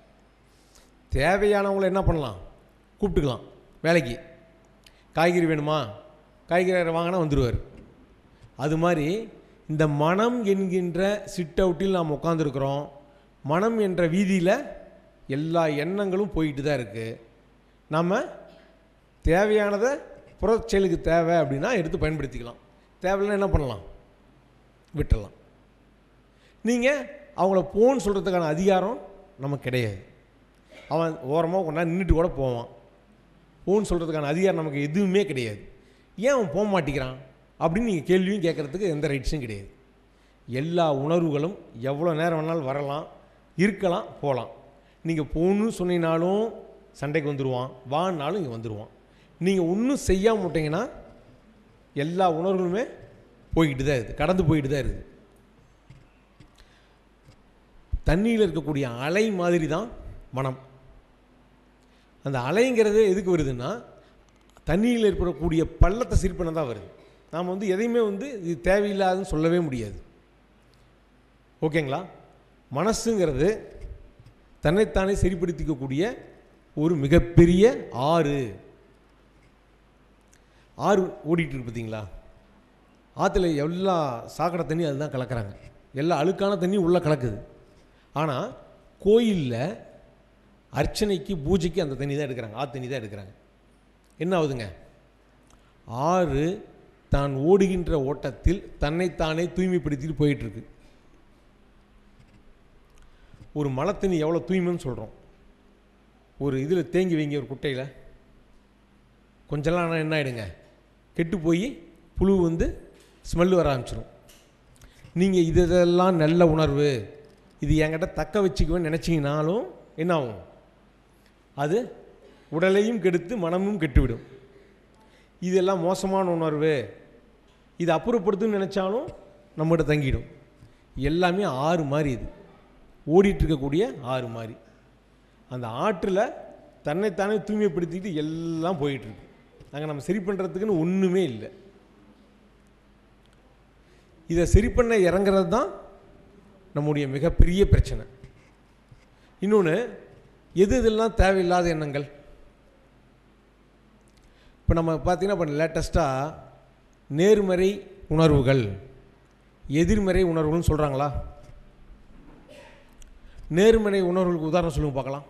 தேவையானவங்கள என்ன பண்ணலாம் கூப்பிட்டுக்கலாம் வேலைக்கு காய்கறி வேணுமா காய்கறி வாங்கினா வந்துடுவார் அது மாதிரி இந்த மனம் என்கின்ற சிட் அவுட்டில் நாம் உட்காந்துருக்குறோம் மனம் என்ற வீதியில் எல்லா எண்ணங்களும் போயிட்டு தான் இருக்குது நம்ம தேவையானதை புறச்செயலுக்கு தேவை அப்படின்னா எடுத்து பயன்படுத்திக்கலாம் தேவையில்லைன்னா என்ன பண்ணலாம் விட்டுடலாம் நீங்கள் அவங்கள போன்னு சொல்கிறதுக்கான அதிகாரம் நமக்கு கிடையாது அவன் ஓரமாக கொண்டா நின்றுட்டு கூட போவான் போன்னு சொல்கிறதுக்கான அதிகாரம் நமக்கு எதுவுமே கிடையாது ஏன் அவன் போக மாட்டேங்கிறான் அப்படின்னு நீங்கள் கேள்வியும் கேட்குறதுக்கு எந்த ரைட்ஸும் கிடையாது எல்லா உணர்வுகளும் எவ்வளோ நேரம் வேணாலும் வரலாம் இருக்கலாம் போகலாம் நீங்கள் போகணும்னு சொன்னீங்கனாலும் சண்டைக்கு வந்துடுவான் வான்னாலும் இங்கே வந்துடுவான் நீங்கள் ஒன்றும் செய்யாம விட்டீங்கன்னா எல்லா உணர்வுகளுமே போய்கிட்டு தான் இருக்குது கடந்து போயிட்டு தான் இருக்குது தண்ணியில் இருக்கக்கூடிய அலை மாதிரி தான் மனம் அந்த அலைங்கிறது எதுக்கு வருதுன்னா தண்ணியில் ஏற்படக்கூடிய பள்ளத்தை சரி பண்ண தான் வருது நாம் வந்து எதையுமே வந்து இது தேவையில்லாதுன்னு சொல்லவே முடியாது ஓகேங்களா மனசுங்கிறது தன்னைத்தானே சரிப்படுத்திக்கக்கூடிய ஒரு மிகப்பெரிய ஆறு ஆறு ஓடிட்டு இருக்கு பார்த்தீங்களா ஆற்றுல எல்லா சாக்கடை தண்ணி அதுதான் கலக்கிறாங்க எல்லா அழுக்கான தண்ணி உள்ளே கலக்குது ஆனால் கோயிலில் அர்ச்சனைக்கு பூஜைக்கு அந்த தண்ணி தான் எடுக்கிறாங்க ஆற்று தண்ணி தான் எடுக்கிறாங்க என்ன ஆகுதுங்க ஆறு தான் ஓடுகின்ற ஓட்டத்தில் தன்னைத்தானே தூய்மைப்படுத்திட்டு போயிட்டுருக்கு ஒரு மழை தண்ணி எவ்வளோ தூய்மைன்னு சொல்கிறோம் ஒரு இதில் தேங்கி வைங்க ஒரு குட்டையில் கொஞ்சம்லாம் ஆனால் என்ன ஆகிடுங்க கெட்டு போய் புழு வந்து ஸ்மெல்லு வர ஆரம்பிச்சிடும் நீங்கள் இது இதெல்லாம் நல்ல உணர்வு இது என்கிட்ட தக்க வச்சுக்குவேன்னு நினச்சிங்கனாலும் என்ன ஆகும் அது உடலையும் கெடுத்து மனமும் கெட்டுவிடும் இதெல்லாம் மோசமான உணர்வு இது அப்புறப்படுத்துன்னு நினச்சாலும் நம்மகிட்ட தங்கிடும் எல்லாமே ஆறு மாதிரி இது ஓடிட்டு இருக்கக்கூடிய ஆறு மாதிரி அந்த ஆற்றில் தன்னைத்தானே தூய்மைப்படுத்திட்டு எல்லாம் போயிட்டுருக்கு அங்கே நம்ம சரி பண்ணுறதுக்குன்னு ஒன்றுமே இல்லை இதை சரி பண்ண இறங்குறது தான் நம்முடைய மிகப்பெரிய பிரச்சனை இன்னொன்று எது இதெல்லாம் தேவையில்லாத எண்ணங்கள் இப்போ நம்ம பார்த்தீங்கன்னா இப்போ லேட்டஸ்ட்டாக நேர்மறை உணர்வுகள் எதிர்மறை உணர்வுகள்னு சொல்கிறாங்களா நேர்மறை உணர்வுகளுக்கு உதாரணம் சொல்லுங்க பார்க்கலாம்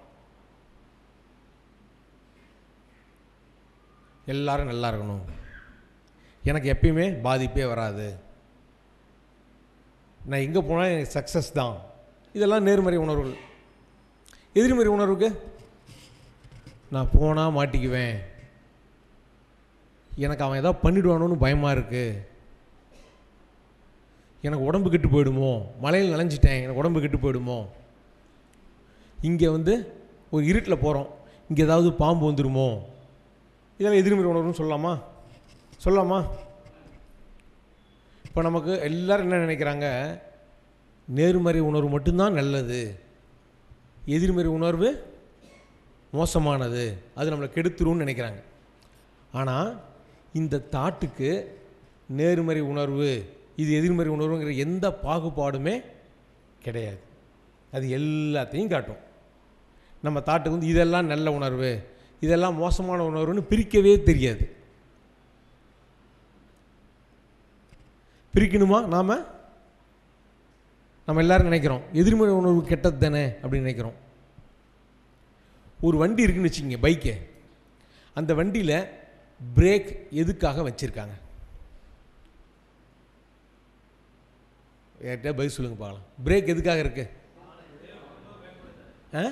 எல்லாரும் நல்லா இருக்கணும் எனக்கு எப்பயுமே பாதிப்பே வராது நான் எங்கே போனால் எனக்கு சக்ஸஸ் தான் இதெல்லாம் நேர்மறை உணர்வுகள் எதிர்மறை உணர்வுக்கு நான் போனால் மாட்டிக்குவேன் எனக்கு அவன் ஏதாவது பண்ணிடுவானோன்னு பயமாக இருக்குது எனக்கு உடம்பு கெட்டு போயிடுமோ மலையில் நனைஞ்சிட்டேன் எனக்கு உடம்பு கெட்டு போயிடுமோ இங்கே வந்து ஒரு இருட்டில் போகிறோம் இங்கே ஏதாவது பாம்பு வந்துடுமோ இதெல்லாம் எதிர்மறை உணர்வுன்னு சொல்லலாமா சொல்லலாமா இப்போ நமக்கு எல்லாரும் என்ன நினைக்கிறாங்க நேர்மறை உணர்வு மட்டும்தான் நல்லது எதிர்மறை உணர்வு மோசமானது அது நம்மளை கெடுத்துரும்னு நினைக்கிறாங்க ஆனால் இந்த தாட்டுக்கு நேர்மறை உணர்வு இது எதிர்மறை உணர்வுங்கிற எந்த பாகுபாடுமே கிடையாது அது எல்லாத்தையும் காட்டும் நம்ம தாட்டுக்கு வந்து இதெல்லாம் நல்ல உணர்வு இதெல்லாம் மோசமான உணர்வுன்னு பிரிக்கவே தெரியாது பிரிக்கணுமா நாம் நம்ம எல்லாரும் நினைக்கிறோம் எதிர்மறை உணர்வு கெட்டது தானே அப்படின்னு நினைக்கிறோம் ஒரு வண்டி இருக்குன்னு வச்சுக்கோங்க பைக்கு அந்த வண்டியில் பிரேக் எதுக்காக வச்சுருக்காங்க யார்கிட்ட பதில் சொல்லுங்க பார்க்கலாம் பிரேக் எதுக்காக இருக்கு ஆ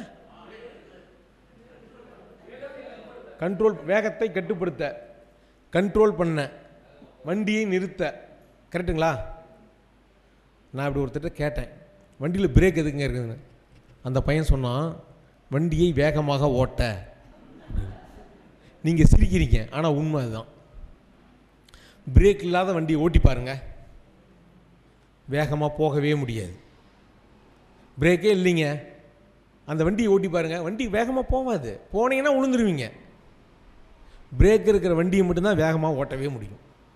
கண்ட்ரோல் வேகத்தை கட்டுப்படுத்த கண்ட்ரோல் பண்ண வண்டியை நிறுத்த கரெக்டுங்களா நான் இப்படி ஒருத்தர்கிட்ட கேட்டேன் வண்டியில் பிரேக் எதுக்குங்க இருக்குதுன்னு அந்த பையன் சொன்னான் வண்டியை வேகமாக ஓட்ட நீங்கள் சிரிக்கிறீங்க ஆனால் உண்மை அதுதான் பிரேக் இல்லாத வண்டியை ஓட்டி பாருங்க வேகமாக போகவே முடியாது பிரேக்கே இல்லைங்க அந்த வண்டியை ஓட்டி பாருங்க வண்டி வேகமாக போகாது போனீங்கன்னா உளுந்துருவீங்க பிரேக் இருக்கிற வண்டியை மட்டும்தான் வேகமாக ஓட்டவே முடியும்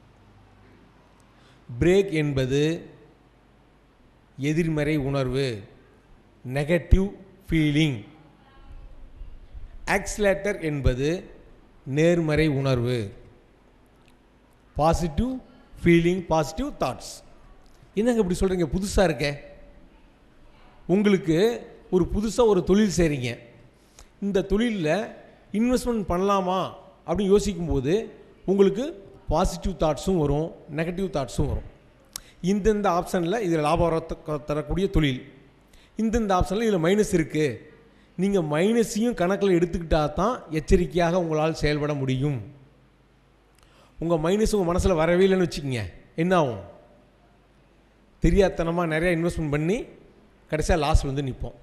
பிரேக் என்பது எதிர்மறை உணர்வு நெகட்டிவ் ஃபீலிங் ஆக்சிலேட்டர் என்பது நேர்மறை உணர்வு பாசிட்டிவ் ஃபீலிங் பாசிட்டிவ் தாட்ஸ் என்னங்க இப்படி சொல்கிறீங்க புதுசாக இருக்கே உங்களுக்கு ஒரு புதுசாக ஒரு தொழில் செய்கிறீங்க இந்த தொழிலில் இன்வெஸ்ட்மெண்ட் பண்ணலாமா அப்படின்னு யோசிக்கும்போது உங்களுக்கு பாசிட்டிவ் தாட்ஸும் வரும் நெகட்டிவ் தாட்ஸும் வரும் இந்தந்த ஆப்ஷனில் இதில் லாபம் வர தரக்கூடிய தொழில் இந்தந்த ஆப்ஷனில் இதில் மைனஸ் இருக்குது நீங்கள் மைனஸையும் கணக்கில் எடுத்துக்கிட்டால் தான் எச்சரிக்கையாக உங்களால் செயல்பட முடியும் உங்கள் மைனஸ் உங்கள் மனசில் வரவே இல்லைன்னு வச்சுக்கோங்க என்ன ஆகும் தெரியாதனமாக நிறையா இன்வெஸ்ட்மெண்ட் பண்ணி கடைசியாக லாஸ் வந்து நிற்போம்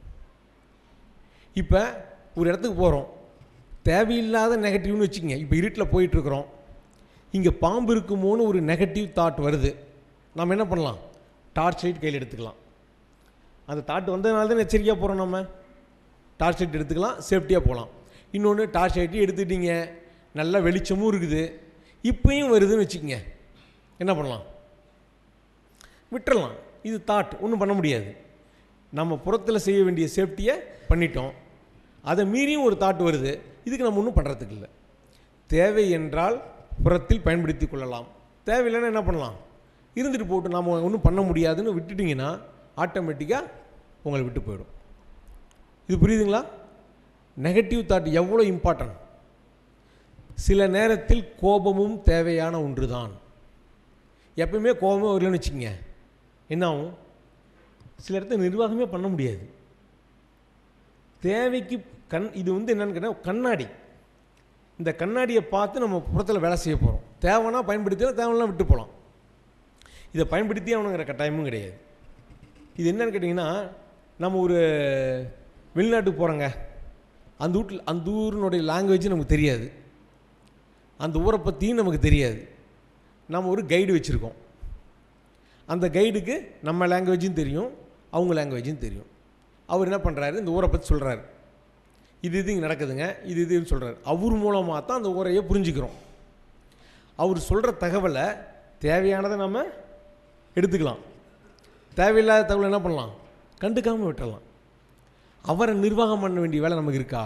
இப்போ ஒரு இடத்துக்கு போகிறோம் தேவையில்லாத நெகட்டிவ்னு வச்சுக்கோங்க இப்போ இருட்டில் போயிட்டுருக்குறோம் இங்கே பாம்பு இருக்குமோன்னு ஒரு நெகட்டிவ் தாட் வருது நம்ம என்ன பண்ணலாம் டார்ச் லைட் கையில் எடுத்துக்கலாம் அந்த தாட் வந்ததுனால தான் எச்சரிக்கையாக போகிறோம் நம்ம டார்ச் லைட் எடுத்துக்கலாம் சேஃப்டியாக போகலாம் இன்னொன்று டார்ச் லைட்டு எடுத்துக்கிட்டீங்க நல்ல வெளிச்சமும் இருக்குது இப்பயும் வருதுன்னு வச்சுக்கோங்க என்ன பண்ணலாம் விட்டுறலாம் இது தாட் ஒன்றும் பண்ண முடியாது நம்ம புறத்தில் செய்ய வேண்டிய சேஃப்டியை பண்ணிட்டோம் அதை மீறியும் ஒரு தாட் வருது இதுக்கு நம்ம ஒன்றும் பண்ணுறதுக்கு இல்லை தேவை என்றால் புறத்தில் பயன்படுத்தி கொள்ளலாம் தேவையில்லைன்னா என்ன பண்ணலாம் இருந்துட்டு போட்டு நாம் ஒன்றும் பண்ண முடியாதுன்னு விட்டுட்டிங்கன்னா ஆட்டோமேட்டிக்காக உங்களை விட்டு போயிடும் இது புரியுதுங்களா நெகட்டிவ் தாட் எவ்வளோ இம்பார்ட்டன்ட் சில நேரத்தில் கோபமும் தேவையான ஒன்று தான் எப்பயுமே கோபமே வரலன்னு வச்சுக்கோங்க என்ன ஆகும் சில இடத்துல நிர்வாகமே பண்ண முடியாது தேவைக்கு கண் இது வந்து என்னன்னு கேட்டால் கண்ணாடி இந்த கண்ணாடியை பார்த்து நம்ம புறத்தில் வேலை செய்ய போகிறோம் தேவைன்னா பயன்படுத்தினா தேவைன்னா விட்டு போகலாம் இதை பயன்படுத்தி அவனுங்கிற கட்டாயமும் கிடையாது இது என்னன்னு கேட்டிங்கன்னா நம்ம ஒரு வெளிநாட்டுக்கு போகிறோங்க அந்த வீட்டில் அந்த ஊரினுடைய லாங்குவேஜ் நமக்கு தெரியாது அந்த ஊரை பற்றியும் நமக்கு தெரியாது நம்ம ஒரு கைடு வச்சுருக்கோம் அந்த கைடுக்கு நம்ம லாங்குவேஜும் தெரியும் அவங்க லாங்குவேஜும் தெரியும் அவர் என்ன பண்ணுறாரு இந்த ஊரை பற்றி சொல்கிறாரு இது இது இங்கே நடக்குதுங்க இது இதுன்னு சொல்கிறாரு அவர் மூலமாக தான் அந்த ஊரையே புரிஞ்சுக்கிறோம் அவர் சொல்கிற தகவலை தேவையானதை நம்ம எடுத்துக்கலாம் தேவையில்லாத தகவல் என்ன பண்ணலாம் கண்டுக்காமல் விட்டுறலாம் அவரை நிர்வாகம் பண்ண வேண்டிய வேலை நமக்கு இருக்கா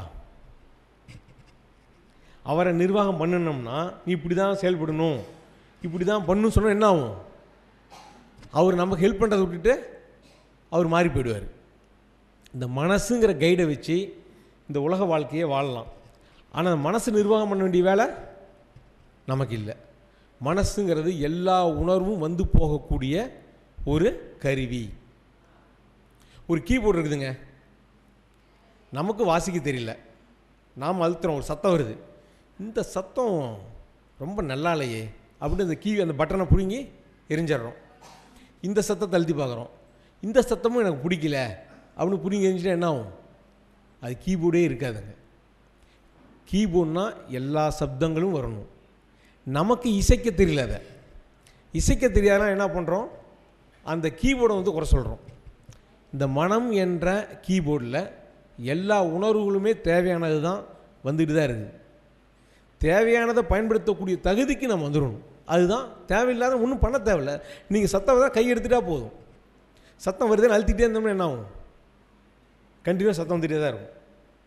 அவரை நிர்வாகம் பண்ணணும்னா நீ இப்படி தான் செயல்படணும் இப்படி தான் பண்ணணும் சொன்னால் என்ன ஆகும் அவர் நமக்கு ஹெல்ப் பண்ணுறதை விட்டுட்டு அவர் மாறி போயிடுவார் இந்த மனசுங்கிற கைடை வச்சு இந்த உலக வாழ்க்கையை வாழலாம் ஆனால் மனசு நிர்வாகம் பண்ண வேண்டிய வேலை நமக்கு இல்லை மனசுங்கிறது எல்லா உணர்வும் வந்து போகக்கூடிய ஒரு கருவி ஒரு கீபோர்டு இருக்குதுங்க நமக்கு வாசிக்க தெரியல நாம் அழுத்துறோம் ஒரு சத்தம் வருது இந்த சத்தம் ரொம்ப நல்லா இல்லையே அப்படின்னு அந்த கீ அந்த பட்டனை பிடுங்கி எரிஞ்சிடுறோம் இந்த சத்தத்தை அழுத்தி பார்க்குறோம் இந்த சத்தமும் எனக்கு பிடிக்கல அப்படின்னு பிடிங்கி எரிஞ்சிட்டா என்ன ஆகும் அது கீபோர்டே இருக்காதுங்க கீபோர்ட்னா எல்லா சப்தங்களும் வரணும் நமக்கு இசைக்க தெரியல அதை இசைக்க தெரியாதனா என்ன பண்ணுறோம் அந்த கீபோர்டை வந்து குறை சொல்கிறோம் இந்த மனம் என்ற கீபோர்டில் எல்லா உணர்வுகளுமே தேவையானது தான் வந்துட்டு தான் இருக்குது தேவையானதை பயன்படுத்தக்கூடிய தகுதிக்கு நம்ம வந்துடணும் அதுதான் தேவையில்லாத ஒன்றும் பண்ண தேவையில்ல நீங்கள் சத்தம் தான் கை எடுத்துட்டா போதும் சத்தம் வருதுன்னு அழுத்திட்டே இருந்தோம்னா என்ன ஆகும் கண்டினியூ சத்தம் வந்துட்டே தான் இருக்கும்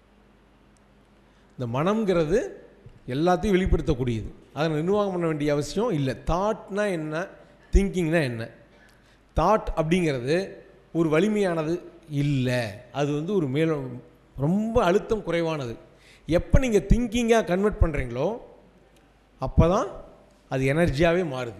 இந்த மனம்ங்கிறது எல்லாத்தையும் வெளிப்படுத்தக்கூடியது அதை நிர்வாகம் பண்ண வேண்டிய அவசியம் இல்லை தாட்னா என்ன திங்கிங்னா என்ன தாட் அப்படிங்கிறது ஒரு வலிமையானது இல்லை அது வந்து ஒரு மேல ரொம்ப அழுத்தம் குறைவானது எப்போ நீங்கள் திங்கிங்காக கன்வெர்ட் பண்ணுறீங்களோ அப்போ தான் அது எனர்ஜியாகவே மாறுது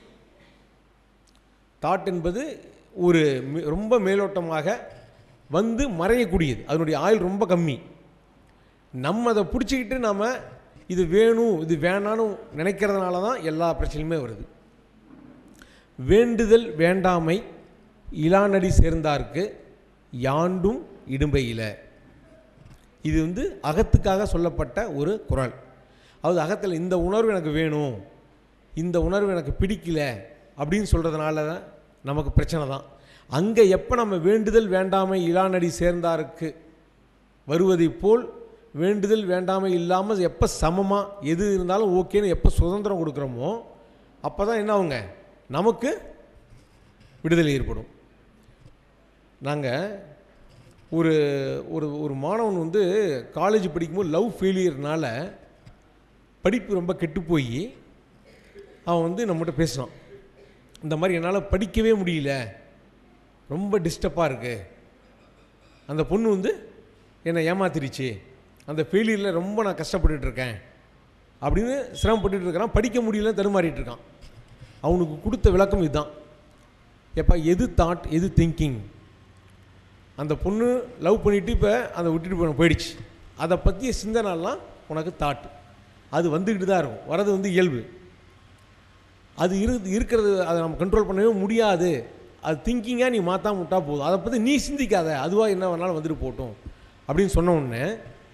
தாட் என்பது ஒரு மே- ரொம்ப மேலோட்டமாக வந்து மறையக்கூடியது அதனுடைய ஆயுள் ரொம்ப கம்மி நம்ம அதை பிடிச்சிக்கிட்டு நாம் இது வேணும் இது வேணான்னு நினைக்கிறதுனால தான் எல்லா பிரச்சனையுமே வருது வேண்டுதல் வேண்டாமை இலானடி சேர்ந்தார்க்கு யாண்டும் இடும்பையில இது வந்து அகத்துக்காக சொல்லப்பட்ட ஒரு குறள் அதாவது அகத்தில் இந்த உணர்வு எனக்கு வேணும் இந்த உணர்வு எனக்கு பிடிக்கல அப்படின்னு சொல்கிறதுனால தான் நமக்கு பிரச்சனை தான் அங்கே எப்போ நம்ம வேண்டுதல் வேண்டாமை இலானடி சேர்ந்தாருக்கு வருவதைப் போல் வேண்டுதல் வேண்டாமை இல்லாமல் எப்போ சமமாக எது இருந்தாலும் ஓகேன்னு எப்போ சுதந்திரம் கொடுக்குறோமோ அப்போ தான் என்ன ஆகுங்க நமக்கு விடுதலை ஏற்படும் நாங்கள் ஒரு ஒரு ஒரு மாணவன் வந்து காலேஜ் படிக்கும்போது லவ் ஃபெயிலியர்னால படிப்பு ரொம்ப கெட்டு போய் அவன் வந்து நம்மகிட்ட பேசினான் இந்த மாதிரி என்னால் படிக்கவே முடியல ரொம்ப டிஸ்டர்பாக இருக்குது அந்த பொண்ணு வந்து என்னை ஏமாத்திருச்சு அந்த ஃபெயிலியரில் ரொம்ப நான் கஷ்டப்பட்டுட்டு இருக்கேன் அப்படின்னு சிரமப்பட்டுட்டு இருக்கிறான் படிக்க முடியல தடுமாறிட்டு இருக்கான் அவனுக்கு கொடுத்த விளக்கம் இதுதான் எப்பா எது தாட் எது திங்கிங் அந்த பொண்ணு லவ் பண்ணிவிட்டு இப்போ அதை விட்டுட்டு போய் போயிடுச்சு அதை பற்றிய சிந்தனைலாம் உனக்கு தாட் அது வந்துக்கிட்டு தான் இருக்கும் வரது வந்து இயல்பு அது இரு இருக்கிறது அதை நம்ம கண்ட்ரோல் பண்ணவே முடியாது அது திங்கிங்காக நீ மாற்றாம விட்டா போதும் அதை பற்றி நீ சிந்திக்காத அதுவாக என்ன வேணாலும் வந்துட்டு போகட்டும் அப்படின்னு சொன்ன உடனே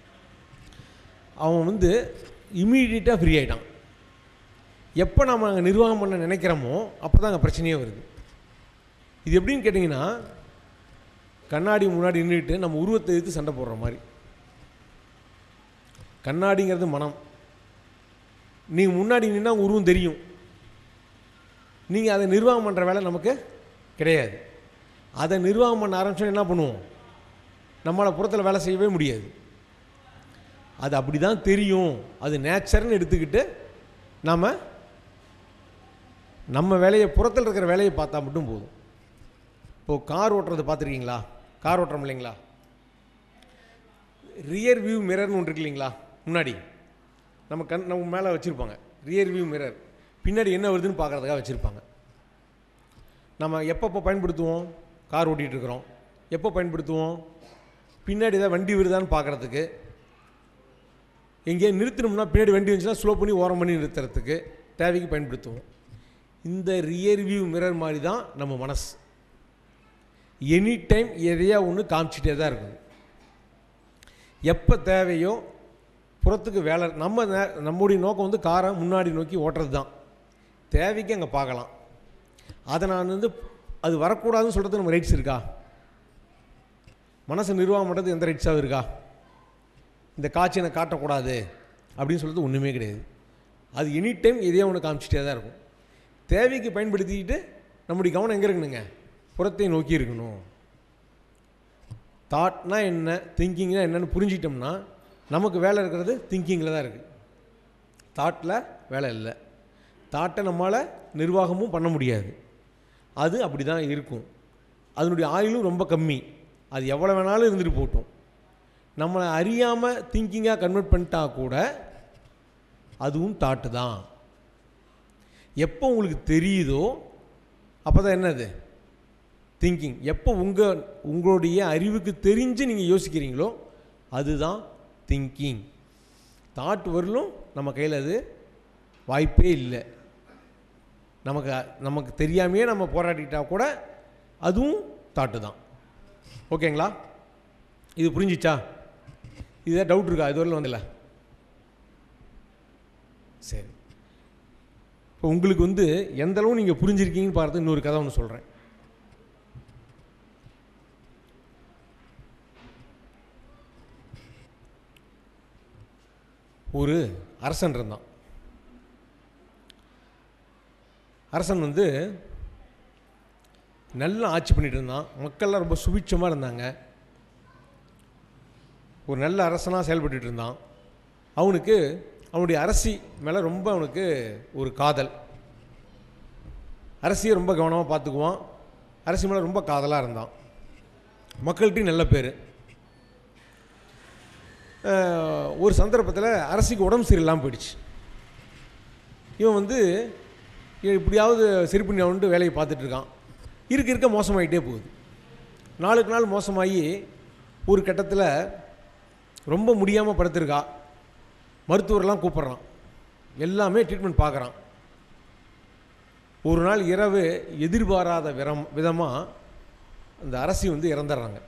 அவன் வந்து இம்மீடியட்டாக ஃப்ரீ ஆகிட்டான் எப்போ நம்ம அங்கே நிர்வாகம் பண்ண நினைக்கிறோமோ அப்போ தான் அங்கே பிரச்சனையே வருது இது எப்படின்னு கேட்டிங்கன்னா கண்ணாடி முன்னாடி நின்றுட்டு நம்ம உருவத்தை எதிர்த்து சண்டை போடுற மாதிரி கண்ணாடிங்கிறது மனம் நீங்கள் முன்னாடி நின்னா உங்க உருவம் தெரியும் நீங்கள் அதை நிர்வாகம் பண்ணுற வேலை நமக்கு கிடையாது அதை நிர்வாகம் பண்ண ஆரம்பிச்சோன்னா என்ன பண்ணுவோம் நம்மளை புறத்தில் வேலை செய்யவே முடியாது அது அப்படி தான் தெரியும் அது நேச்சர்னு எடுத்துக்கிட்டு நாம் நம்ம வேலையை புறத்தில் இருக்கிற வேலையை பார்த்தா மட்டும் போதும் இப்போது கார் ஓட்டுறது பார்த்துருக்கீங்களா கார் ஓட்டுறோம் இல்லைங்களா ரியர் வியூ மிரர்னு ஒன்று இருக்கு இல்லைங்களா முன்னாடி நம்ம கண் நம்ம மேலே வச்சுருப்பாங்க ரியர் வியூ மிரர் பின்னாடி என்ன வருதுன்னு பார்க்குறதுக்காக வச்சுருப்பாங்க நம்ம எப்பப்போ பயன்படுத்துவோம் கார் ஓட்டிகிட்டு இருக்கிறோம் எப்போ பயன்படுத்துவோம் பின்னாடி ஏதாவது வண்டி வருதான்னு பார்க்குறதுக்கு எங்கேயும் நிறுத்தணும்னா பின்னாடி வண்டி வந்துச்சுன்னா ஸ்லோ பண்ணி ஓரம் பண்ணி நிறுத்துறதுக்கு தேவைக்கு பயன்படுத்துவோம் இந்த ரியர் வியூ மிரர் மாதிரி தான் நம்ம மனசு எனி டைம் எதையா ஒன்று காமிச்சிட்டே தான் இருக்குது எப்போ தேவையோ புறத்துக்கு வேலை நம்ம நே- நம்முடைய நோக்கம் வந்து காரை முன்னாடி நோக்கி ஓட்டுறது தான் தேவைக்கு அங்கே பார்க்கலாம் அதை நான் வந்து அது வரக்கூடாதுன்னு சொல்கிறதுக்கு நம்ம ரைட்ஸ் இருக்கா மனசை நிர்வாகம் பண்ணுறது எந்த ரைட்ஸாகவும் இருக்கா இந்த காட்சி எனக்கு காட்டக்கூடாது அப்படின்னு சொல்கிறது ஒன்றுமே கிடையாது அது எனி டைம் எதையோ ஒன்று காமிச்சிட்டே தான் இருக்கும் தேவைக்கு பயன்படுத்திக்கிட்டு நம்முடைய கவனம் எங்கே இருக்கணுங்க புறத்தை நோக்கி இருக்கணும் தாட்னா என்ன திங்கிங்னா என்னன்னு புரிஞ்சிட்டோம்னா நமக்கு வேலை இருக்கிறது திங்கிங்கில் தான் இருக்குது தாட்டில் வேலை இல்லை தாட்டை நம்மளால் நிர்வாகமும் பண்ண முடியாது அது அப்படி தான் இருக்கும் அதனுடைய ஆயுளும் ரொம்ப கம்மி அது எவ்வளோ வேணாலும் இருந்துட்டு போகட்டும் நம்மளை அறியாமல் திங்கிங்காக கன்வெர்ட் பண்ணிட்டா கூட அதுவும் தாட்டு தான் எப்போ உங்களுக்கு தெரியுதோ அப்போ தான் என்னது திங்கிங் எப்போ உங்கள் உங்களுடைய அறிவுக்கு தெரிஞ்சு நீங்கள் யோசிக்கிறீங்களோ அதுதான் திங்கிங் தாட் வரலும் நம்ம கையில் அது வாய்ப்பே இல்லை நமக்கு நமக்கு தெரியாமையே நம்ம போராடிக்கிட்டா கூட அதுவும் தாட்டு தான் ஓகேங்களா இது புரிஞ்சிச்சா இதுதான் டவுட் இருக்கா இது வரலும் வந்தில்ல சரி இப்போ உங்களுக்கு வந்து எந்த அளவு நீங்கள் புரிஞ்சிருக்கீங்கன்னு பார்த்து இன்னொரு கதை ஒன்று சொல்கிறேன் ஒரு அரசன் இருந்தான் அரசன் வந்து நல்லா ஆட்சி பண்ணிட்டு இருந்தான் மக்கள்லாம் ரொம்ப சுபிட்சமாக இருந்தாங்க ஒரு நல்ல அரசனாக செயல்பட்டுட்டு இருந்தான் அவனுக்கு அவனுடைய அரசி மேலே ரொம்ப அவனுக்கு ஒரு காதல் அரசியை ரொம்ப கவனமாக பார்த்துக்குவான் அரசி மேலே ரொம்ப காதலாக இருந்தான் மக்கள்கிட்டையும் நல்ல பேர் ஒரு சந்தர்ப்பத்தில் அரசிக்கு உடம்பு சரியில்லாமல் போயிடுச்சு இவன் வந்து இப்படியாவது சரி பண்ணி அவன்ட்டு வேலையை பார்த்துட்டு இருக்கான் இருக்க இருக்க மோசமாயிட்டே போகுது நாளுக்கு நாள் மோசமாகி ஒரு கட்டத்தில் ரொம்ப முடியாமல் படுத்திருக்கா மருத்துவரெல்லாம் கூப்பிட்றான் எல்லாமே ட்ரீட்மெண்ட் பார்க்குறான் ஒரு நாள் இரவு எதிர்பாராத விரம் விதமாக அந்த அரசி வந்து இறந்துடுறாங்க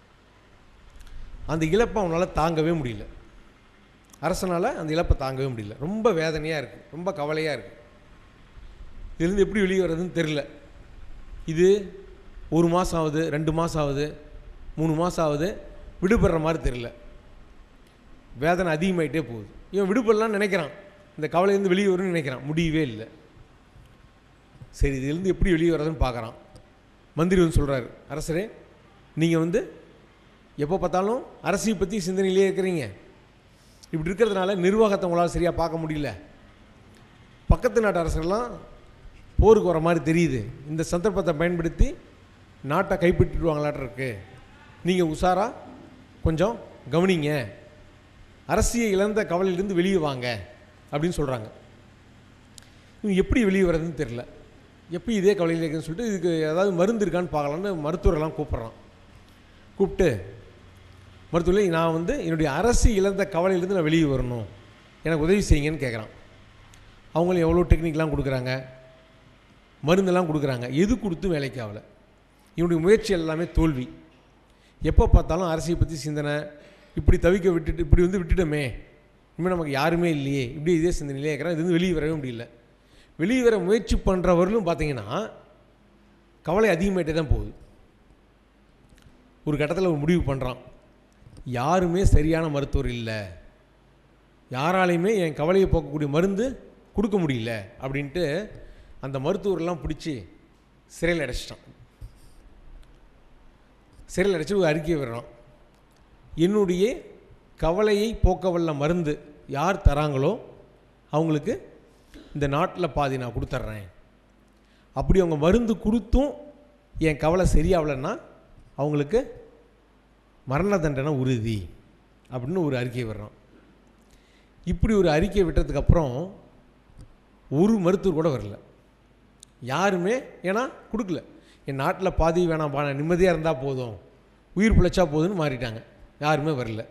அந்த இழப்பை அவனால் தாங்கவே முடியல அரசனால் அந்த இழப்பை தாங்கவே முடியல ரொம்ப வேதனையாக இருக்குது ரொம்ப கவலையாக இருக்குது இதுலேருந்து எப்படி வெளியே வர்றதுன்னு தெரில இது ஒரு மாதம் ஆகுது ரெண்டு மாதம் ஆகுது மூணு மாதம் ஆகுது விடுபடுற மாதிரி தெரில வேதனை அதிகமாயிட்டே போகுது இவன் விடுபடலாம்னு நினைக்கிறான் இந்த கவலையிலேருந்து வெளியே வரும்னு நினைக்கிறான் முடியவே இல்லை சரி இதுலேருந்து எப்படி வெளியே வர்றதுன்னு பார்க்குறான் மந்திரி வந்து சொல்கிறாரு அரசரே நீங்கள் வந்து எப்போ பார்த்தாலும் அரசியை பற்றி சிந்தனையிலே இருக்கிறீங்க இப்படி இருக்கிறதுனால நிர்வாகத்தை உங்களால் சரியாக பார்க்க முடியல பக்கத்து நாட்டு அரசர்லாம் போருக்கு வர மாதிரி தெரியுது இந்த சந்தர்ப்பத்தை பயன்படுத்தி நாட்டை கைப்பற்றிடுவாங்களாட்ட இருக்கு நீங்கள் உஷாரா கொஞ்சம் கவனிங்க அரசியை இழந்த கவலையிலிருந்து வெளியே வாங்க அப்படின்னு சொல்கிறாங்க இவங்க எப்படி வெளியே வர்றதுன்னு தெரில எப்படி இதே கவலையில் இருக்குன்னு சொல்லிட்டு இதுக்கு ஏதாவது மருந்து இருக்கான்னு பார்க்கலான்னு மருத்துவரெல்லாம் கூப்பிட்றான் கூப்பிட்டு மருத்துவரை நான் வந்து என்னுடைய அரசு இழந்த கவலையிலேருந்து நான் வெளியே வரணும் எனக்கு உதவி செய்யுங்கன்னு கேட்குறான் அவங்களும் எவ்வளோ டெக்னிக்லாம் கொடுக்குறாங்க மருந்தெல்லாம் கொடுக்குறாங்க எது கொடுத்தும் வேலைக்கு ஆகலை இவனுடைய முயற்சி எல்லாமே தோல்வி எப்போ பார்த்தாலும் அரசியை பற்றி சிந்தனை இப்படி தவிக்க விட்டுட்டு இப்படி வந்து விட்டுட்டோமே இனிமேல் நமக்கு யாருமே இல்லையே இப்படி இதே சிந்தனையிலே இருக்கிறான் இது வந்து வெளியே வரவே முடியல வெளியே வர முயற்சி பண்ணுறவர்களும் பார்த்தீங்கன்னா கவலை அதிகமாகிட்டே தான் போகுது ஒரு கட்டத்தில் ஒரு முடிவு பண்ணுறான் யாருமே சரியான மருத்துவர் இல்லை யாராலையுமே என் கவலையை போக்கக்கூடிய மருந்து கொடுக்க முடியல அப்படின்ட்டு அந்த மருத்துவரெல்லாம் பிடிச்சி சிறையில் அடைச்சிட்டான் சிறையில் அடைச்சி ஒரு அறிக்கை விடுறான் என்னுடைய கவலையை போக்க வல்ல மருந்து யார் தராங்களோ அவங்களுக்கு இந்த நாட்டில் பாதி நான் கொடுத்துட்றேன் அப்படி அவங்க மருந்து கொடுத்தும் என் கவலை சரியாகலைன்னா அவங்களுக்கு மரண தண்டனை உறுதி அப்படின்னு ஒரு அறிக்கை விடுறான் இப்படி ஒரு அறிக்கை விட்டதுக்கப்புறம் ஒரு மருத்துவர் கூட வரல யாருமே ஏன்னா கொடுக்கல என் நாட்டில் பாதி வேணாம் பா நிம்மதியாக இருந்தால் போதும் உயிர் பிழைச்சா போதும்னு மாறிட்டாங்க யாருமே வரல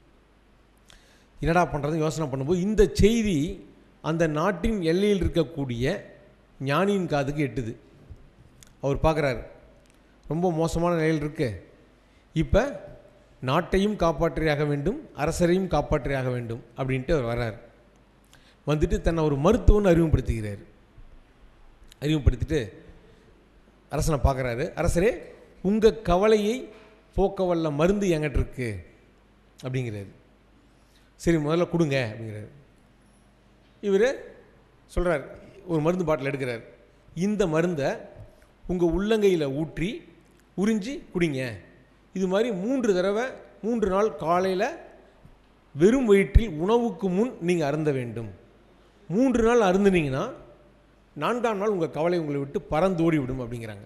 என்னடா பண்ணுறது யோசனை பண்ணும்போது இந்த செய்தி அந்த நாட்டின் எல்லையில் இருக்கக்கூடிய ஞானியின் காதுக்கு எட்டுது அவர் பார்க்குறாரு ரொம்ப மோசமான நிலையில் இருக்கு இப்போ நாட்டையும் காப்பாற்றியாக வேண்டும் அரசரையும் காப்பாற்றியாக வேண்டும் அப்படின்ட்டு அவர் வர்றார் வந்துட்டு தன்னை ஒரு மருத்துவன்னு அறிமுகப்படுத்திக்கிறார் அறிமுகப்படுத்திட்டு அரசனை பார்க்குறாரு அரசரே உங்கள் கவலையை போக்க வல்ல மருந்து என்கிட்ட இருக்கு அப்படிங்கிறாரு சரி முதல்ல கொடுங்க அப்படிங்கிறாரு இவர் சொல்கிறார் ஒரு மருந்து பாட்டில் எடுக்கிறார் இந்த மருந்தை உங்கள் உள்ளங்கையில் ஊற்றி உறிஞ்சி குடிங்க இது மாதிரி மூன்று தடவை மூன்று நாள் காலையில் வெறும் வயிற்றில் உணவுக்கு முன் நீங்கள் அருந்த வேண்டும் மூன்று நாள் அருந்துனீங்கன்னா நான்காம் நாள் உங்கள் கவலை உங்களை விட்டு பறந்தோடி விடும் அப்படிங்கிறாங்க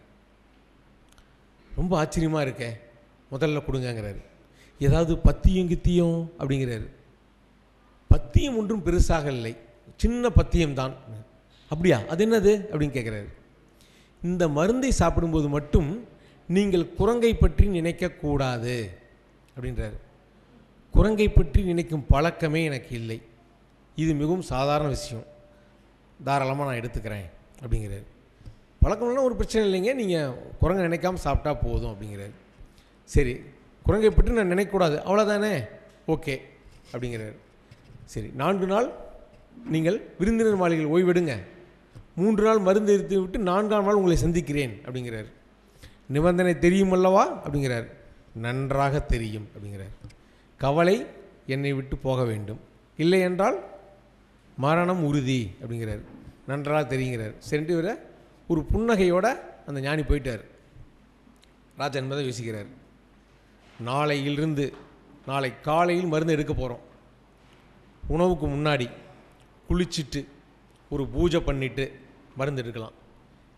ரொம்ப ஆச்சரியமாக இருக்கே முதல்ல கொடுங்கங்கிறாரு ஏதாவது பத்தியம் கித்தியம் அப்படிங்கிறாரு பத்தியம் ஒன்றும் பெருசாக இல்லை சின்ன பத்தியம் தான் அப்படியா அது என்னது அப்படின்னு கேட்குறாரு இந்த மருந்தை சாப்பிடும்போது மட்டும் நீங்கள் குரங்கை பற்றி நினைக்கக்கூடாது அப்படின்றாரு குரங்கை பற்றி நினைக்கும் பழக்கமே எனக்கு இல்லை இது மிகவும் சாதாரண விஷயம் தாராளமாக நான் எடுத்துக்கிறேன் அப்படிங்கிறாரு பழக்கம்லாம் ஒரு பிரச்சனை இல்லைங்க நீங்கள் குரங்கை நினைக்காம சாப்பிட்டா போதும் அப்படிங்கிறாரு சரி குரங்கை பற்றி நான் நினைக்கக்கூடாது அவ்வளோதானே ஓகே அப்படிங்கிறாரு சரி நான்கு நாள் நீங்கள் விருந்தினர் மாளிகையில் ஓய்வெடுங்க மூன்று நாள் மருந்து எடுத்து விட்டு நான்காம் நாள் உங்களை சந்திக்கிறேன் அப்படிங்கிறார் நிபந்தனை தெரியும் அல்லவா அப்படிங்கிறார் நன்றாக தெரியும் அப்படிங்கிறார் கவலை என்னை விட்டு போக வேண்டும் இல்லை என்றால் மரணம் உறுதி அப்படிங்கிறார் நன்றாக தெரியுங்கிறார் சென்று இவரை ஒரு புன்னகையோட அந்த ஞானி போயிட்டார் ராஜா என்பதை யோசிக்கிறார் நாளையிலிருந்து நாளை காலையில் மருந்து எடுக்க போகிறோம் உணவுக்கு முன்னாடி குளிச்சுட்டு ஒரு பூஜை பண்ணிவிட்டு மருந்து எடுக்கலாம்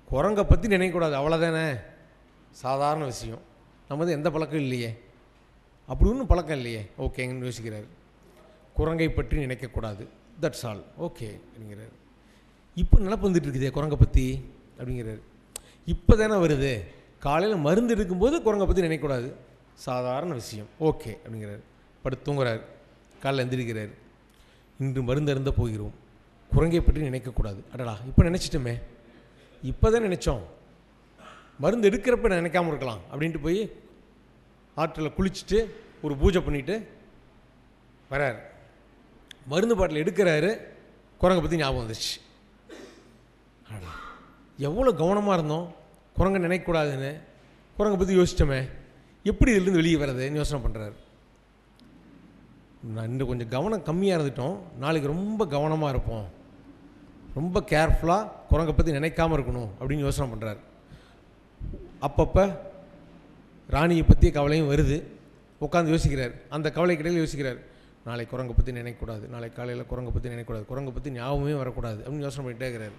குரங்கை பற்றி நினைக்கக்கூடாது அவ்வளோதானே சாதாரண விஷயம் நம்ம வந்து எந்த பழக்கம் இல்லையே அப்படி ஒன்றும் பழக்கம் இல்லையே ஓகேங்கன்னு யோசிக்கிறாரு குரங்கை பற்றி நினைக்கக்கூடாது தட்ஸ் ஆல் ஓகே அப்படிங்கிறாரு இப்போ நினப்பு வந்துட்டு இருக்குதே குரங்கை பற்றி அப்படிங்கிறாரு இப்போ தானே வருது காலையில் மருந்து எடுக்கும்போது குரங்கை பற்றி நினைக்கக்கூடாது சாதாரண விஷயம் ஓகே அப்படிங்கிறாரு படுத்து தூங்குறாரு காலைல எந்திரிக்கிறாரு இன்று மருந்து அருந்த போகிறோம் குரங்கை பற்றி நினைக்கக்கூடாது அடடா இப்போ நினச்சிட்டோமே இப்போ தான் நினச்சோம் மருந்து எடுக்கிறப்ப நினைக்காம இருக்கலாம் அப்படின்ட்டு போய் ஆற்றில் குளிச்சுட்டு ஒரு பூஜை பண்ணிவிட்டு வராரு மருந்து பாட்டில் எடுக்கிறாரு குரங்கை பற்றி ஞாபகம் வந்துச்சு அடடா, எவ்வளோ கவனமாக இருந்தோம் குரங்கை நினைக்கக்கூடாதுன்னு குரங்கை பற்றி யோசிச்சோமே எப்படி இதுலேருந்து வெளியே வர்றதுன்னு யோசனை பண்ணுறாரு நான் இன்னும் கொஞ்சம் கவனம் கம்மியாக இருந்துட்டோம் நாளைக்கு ரொம்ப கவனமாக இருப்போம் ரொம்ப கேர்ஃபுல்லாக குரங்கை பற்றி நினைக்காம இருக்கணும் அப்படின்னு யோசனை பண்ணுறாரு அப்பப்போ ராணியை பற்றிய கவலையும் வருது உட்காந்து யோசிக்கிறார் அந்த கவலைக்கிடையில் யோசிக்கிறார் நாளை குரங்கை பற்றி நினைக்கக்கூடாது நாளை காலையில் குரங்கை பற்றி நினைக்கக்கூடாது குரங்கை பற்றி ஞாபகமே வரக்கூடாது அப்படின்னு யோசனை பண்ணிகிட்டே இருக்கிறார்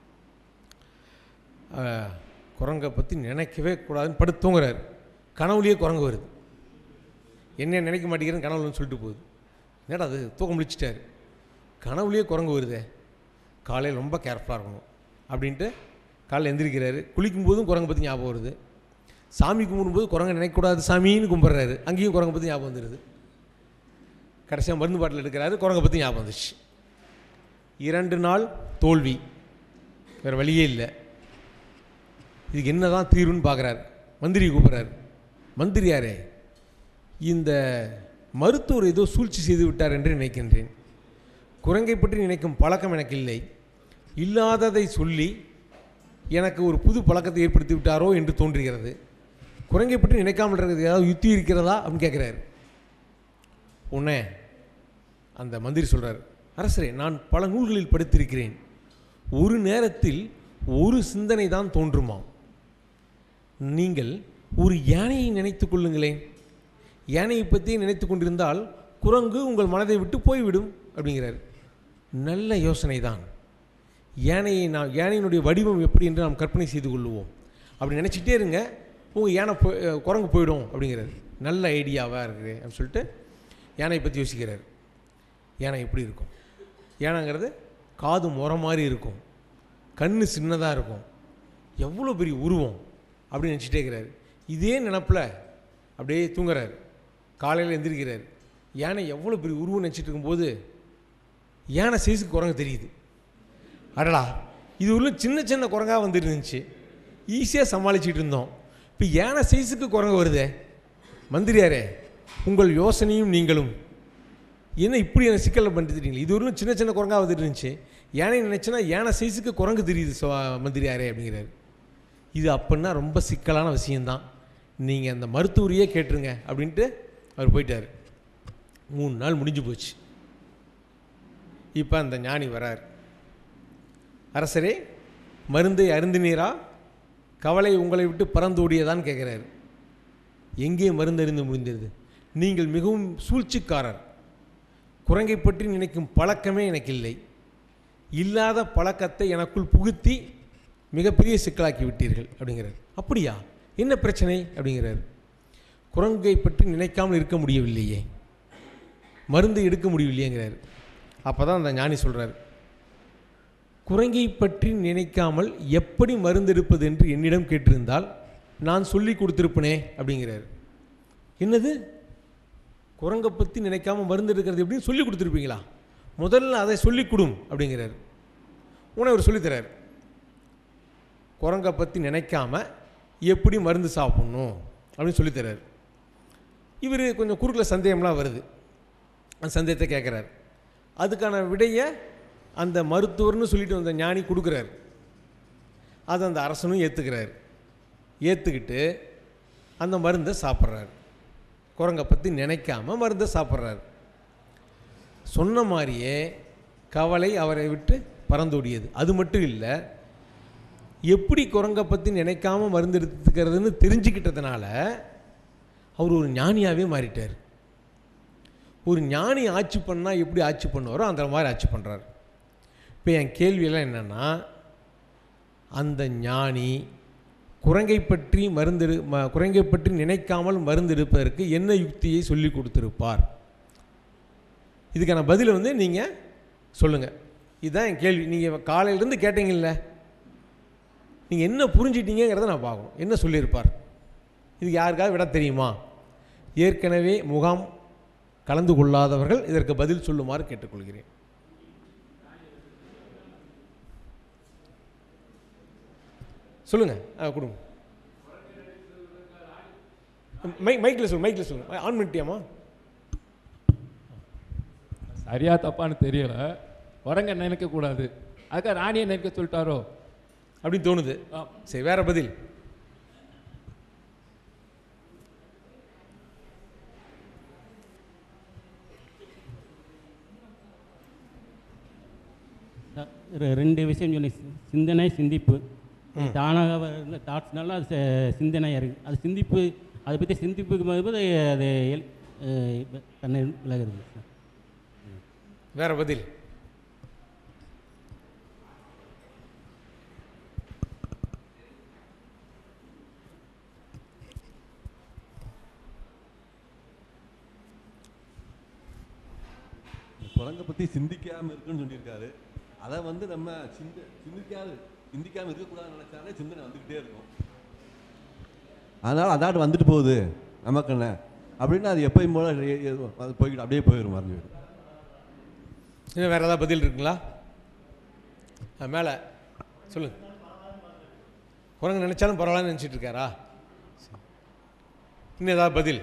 ஆஹ், குரங்கை பற்றி நினைக்கவே கூடாதுன்னு படுத்து தூங்குறாரு கனவுலேயே குரங்கு வருது என்ன நினைக்க மாட்டேங்கிறேன்னு கனவுலன்னு சொல்லிட்டு போகுது என்னடா அது தூக்கம் முடிச்சிட்டாரு கனவுலேயே குரங்கு வருதே காலையில் ரொம்ப கேர்ஃபுல்லாக இருக்கணும் அப்படின்ட்டு காலையில் எந்திரிக்கிறாரு குளிக்கும்போதும் குரங்கை பற்றி ஞாபகம் வருது சாமி கும்பிடும்போது குரங்கை நினைக்கக்கூடாது சாமின்னு கும்பிட்றாரு அங்கேயும் குரங்கை பற்றி ஞாபகம் வந்துடுது கடைசியாக மருந்து பாட்டில் எடுக்கிறாரு குரங்கை பற்றி ஞாபகம் வந்துச்சு இரண்டு நாள் தோல்வி வேறு வழியே இல்லை இதுக்கு என்ன தான் தீர்வுன்னு பார்க்குறாரு மந்திரி கூப்பிட்றாரு மந்திரி யாரே இந்த மருத்துவர் ஏதோ சூழ்ச்சி செய்து விட்டார் என்று நினைக்கின்றேன் குரங்கை பற்றி நினைக்கும் பழக்கம் எனக்கு இல்லை இல்லாததை சொல்லி எனக்கு ஒரு புது பழக்கத்தை ஏற்படுத்தி விட்டாரோ என்று தோன்றுகிறது குரங்கை பற்றி நினைக்காமல் இருக்கிறது ஏதாவது யுத்தி இருக்கிறதா அப்படின்னு கேட்குறாரு உடனே அந்த மந்திரி சொல்கிறார் அரசரே நான் பல நூல்களில் படித்திருக்கிறேன் ஒரு நேரத்தில் ஒரு சிந்தனை தான் தோன்றுமாம் நீங்கள் ஒரு யானையை நினைத்து கொள்ளுங்களேன் யானையை பற்றி நினைத்து கொண்டிருந்தால் குரங்கு உங்கள் மனதை விட்டு போய்விடும் அப்படிங்கிறார் நல்ல யோசனை தான் யானையை நாம் யானையினுடைய வடிவம் எப்படி என்று நாம் கற்பனை செய்து கொள்ளுவோம் அப்படி நினச்சிட்டே இருங்க உங்கள் யானை போய் அஹ், குரங்கு போயிடும் அப்படிங்கிறார் நல்ல ஐடியாவாக இருக்குது அப்படின்னு சொல்லிட்டு யானையை பற்றி யோசிக்கிறார் யானை எப்படி இருக்கும் யானைங்கிறது காது முறை மாதிரி இருக்கும் கண் சின்னதாக இருக்கும் எவ்வளோ பெரிய உருவம் அப்படின்னு நினச்சிட்டே இருக்கிறார் இதே நினப்பில் அப்படியே தூங்குறார் காலையில் எந்திரிக்கிறார் யானை எவ்வளோ பெரிய உருவம் நினச்சிட்டு இருக்கும்போது யானை சைஸுக்கு குரங்கு தெரியுது அடடா இது உள்ள சின்ன சின்ன குரங்காக வந்துட்டு இருந்துச்சு ஈஸியாக சமாளிச்சிட்டு இருந்தோம் இப்போ யானை சைஸுக்கு குரங்கு வருதே மந்திரியாரே உங்கள் யோசனையும் நீங்களும் என்ன இப்படி என்ன சிக்கலில் பண்ணிட்டீங்களே இது ஒரு சின்ன சின்ன குரங்கா வந்துட்டு இருந்துச்சு யானை நினச்சேன்னா யானை சைஸுக்கு குரங்கு தெரியுது சோ மந்திரியாரே அப்படிங்கிறாரு இது அப்படின்னா ரொம்ப சிக்கலான விஷயந்தான் நீங்கள் அந்த மருத்துவரையே கேட்டுருங்க அப்படின்ட்டு அவர் போயிட்டார் மூணு நாள் முடிஞ்சு போச்சு இப்போ அந்த ஞானி வரார் அரசரே மருந்தை அருந்தினீரா கவலை உங்களை விட்டு பறந்தோடியதான்னு கேட்குறாரு எங்கே மருந்தறிந்து முடிந்தது நீங்கள் மிகவும் சூழ்ச்சிக்காரர் குரங்கை பற்றி நினைக்கும் பழக்கமே எனக்கு இல்லை இல்லாத பழக்கத்தை எனக்குள் புகுத்தி மிகப்பெரிய சிக்கலாக்கி விட்டீர்கள் அப்படிங்கிறார் அப்படியா என்ன பிரச்சனை அப்படிங்கிறார் குரங்கை பற்றி நினைக்காமல் இருக்க முடியவில்லையே மருந்து எடுக்க முடியவில்லையேங்கிறார் அப்போ தான் அந்த ஞானி சொல்கிறார் குரங்கை பற்றி நினைக்காமல் எப்படி மருந்தெடுப்பது என்று என்னிடம் கேட்டிருந்தால் நான் சொல்லி கொடுத்துருப்பனே அப்படிங்கிறார் என்னது குரங்கை பற்றி நினைக்காம மருந்து எடுக்கிறது எப்படின்னு சொல்லி கொடுத்துருப்பீங்களா முதல்ல அதை சொல்லிக் கொடும் அப்படிங்கிறார் உடனே அவர் சொல்லித்தரார் குரங்கை பற்றி நினைக்காம எப்படி மருந்து சாப்பிட்ணும் அப்படின்னு சொல்லித்தரார் இவர் கொஞ்சம் குறுக்கில் சந்தேகம்லாம் வருது அந்த சந்தேகத்தை கேட்குறாரு அதுக்கான விடையை அந்த மருத்துவர்னு சொல்லிட்டு வந்த ஞானி கொடுக்குறாரு அதை அந்த அரசனும் ஏற்றுக்கிறார் ஏற்றுக்கிட்டு அந்த மருந்தை சாப்பிட்றாரு குரங்கை பற்றி நினைக்காம மருந்தை சாப்பிட்றாரு சொன்ன மாதிரியே கவலை அவரை விட்டு பறந்தோடியது அது மட்டும் இல்லை எப்படி குரங்கை பற்றி நினைக்காம மருந்து எடுத்துக்கிறதுன்னு தெரிஞ்சுக்கிட்டதுனால அவர் ஒரு ஞானியாகவே மாறிட்டார் ஒரு ஞானி ஆட்சி பண்ணால் எப்படி ஆட்சி பண்ணுவாரோ அந்த மாதிரி ஆட்சி பண்ணுறாரு இப்போ என் கேள்வியெல்லாம் என்னென்னா அந்த ஞானி குரங்கை பற்றி மருந்தெடு ம குரங்கை பற்றி நினைக்காமல் மருந்தெடுப்பதற்கு என்ன யுக்தியை சொல்லி கொடுத்திருப்பார் இதுக்கான பதிலை வந்து நீங்கள் சொல்லுங்கள் இதுதான் என் கேள்வி நீங்கள் காலையிலேருந்து கேட்டீங்கல்ல நீங்கள் என்ன புரிஞ்சிட்டீங்கிறத நான் பார்க்கணும் என்ன சொல்லியிருப்பார் இதுக்கு யாருக்காவது விட தெரியுமா ஏற்கனவே முகாம் கலந்து கொள்ளாதவர்கள் இதற்கு பதில் சொல்லுமாறு கேட்டுக்கொள்கிறேன் சொல்லுங்கள் ஆ கொடுங்க மைக் மைக்கில் சொல்லுங்க மைக்கில் சொல்லுங்க ஆன் பண்ணிட்டியாமா சரியா தப்பான்னு தெரியல குரங்க நினைக்கக்கூடாது அதுக்காக ராணியை நினைக்க சொல்லிட்டாரோ அப்படின்னு தோணுது ஆ. சரி வேற பதில் ரெ- ரெண்டு விஷயம் சொல்லி சி- சிந்தனை சிந்திப்பு தானாக வர தாட்ஸ்னால அது சி- சிந்தனையாக இருக்குது அது சிந்திப்பு அதை பற்றி சிந்திப்புக்கு போது அது எல்- அஹ் இப்ப தன்னை விலகுது சார் வேற பதில் குரங்கை பற்றி சிந்திக்காமல் இருக்குன்னு சொல்லியிருக்காரு அதை வந்து நம்ம சிந்த சிந்திக்காது சிந்திக்காமல் இருக்கக்கூடாதுன்னு நினச்சாலே சிந்தனை வந்துக்கிட்டே இருக்கும் அதனால் அதாட்டு வந்துட்டு போகுது நமக்கு என்ன அப்படின்னு அது எப்பயும் போல எ- எ- அது போய்கிட்டு அப்படியே போயிடும் மறைஞ்சு போயிடும் இன்னும் வேறு ஏதாவது பதில் இருக்குங்களா ஆ, மேலே சொல்லுங்க குரங்கு நினச்சாலும் பரவாயில்லன்னு நினச்சிட்டு இருக்காரா சரி. இன்னும் ஏதாவது பதில்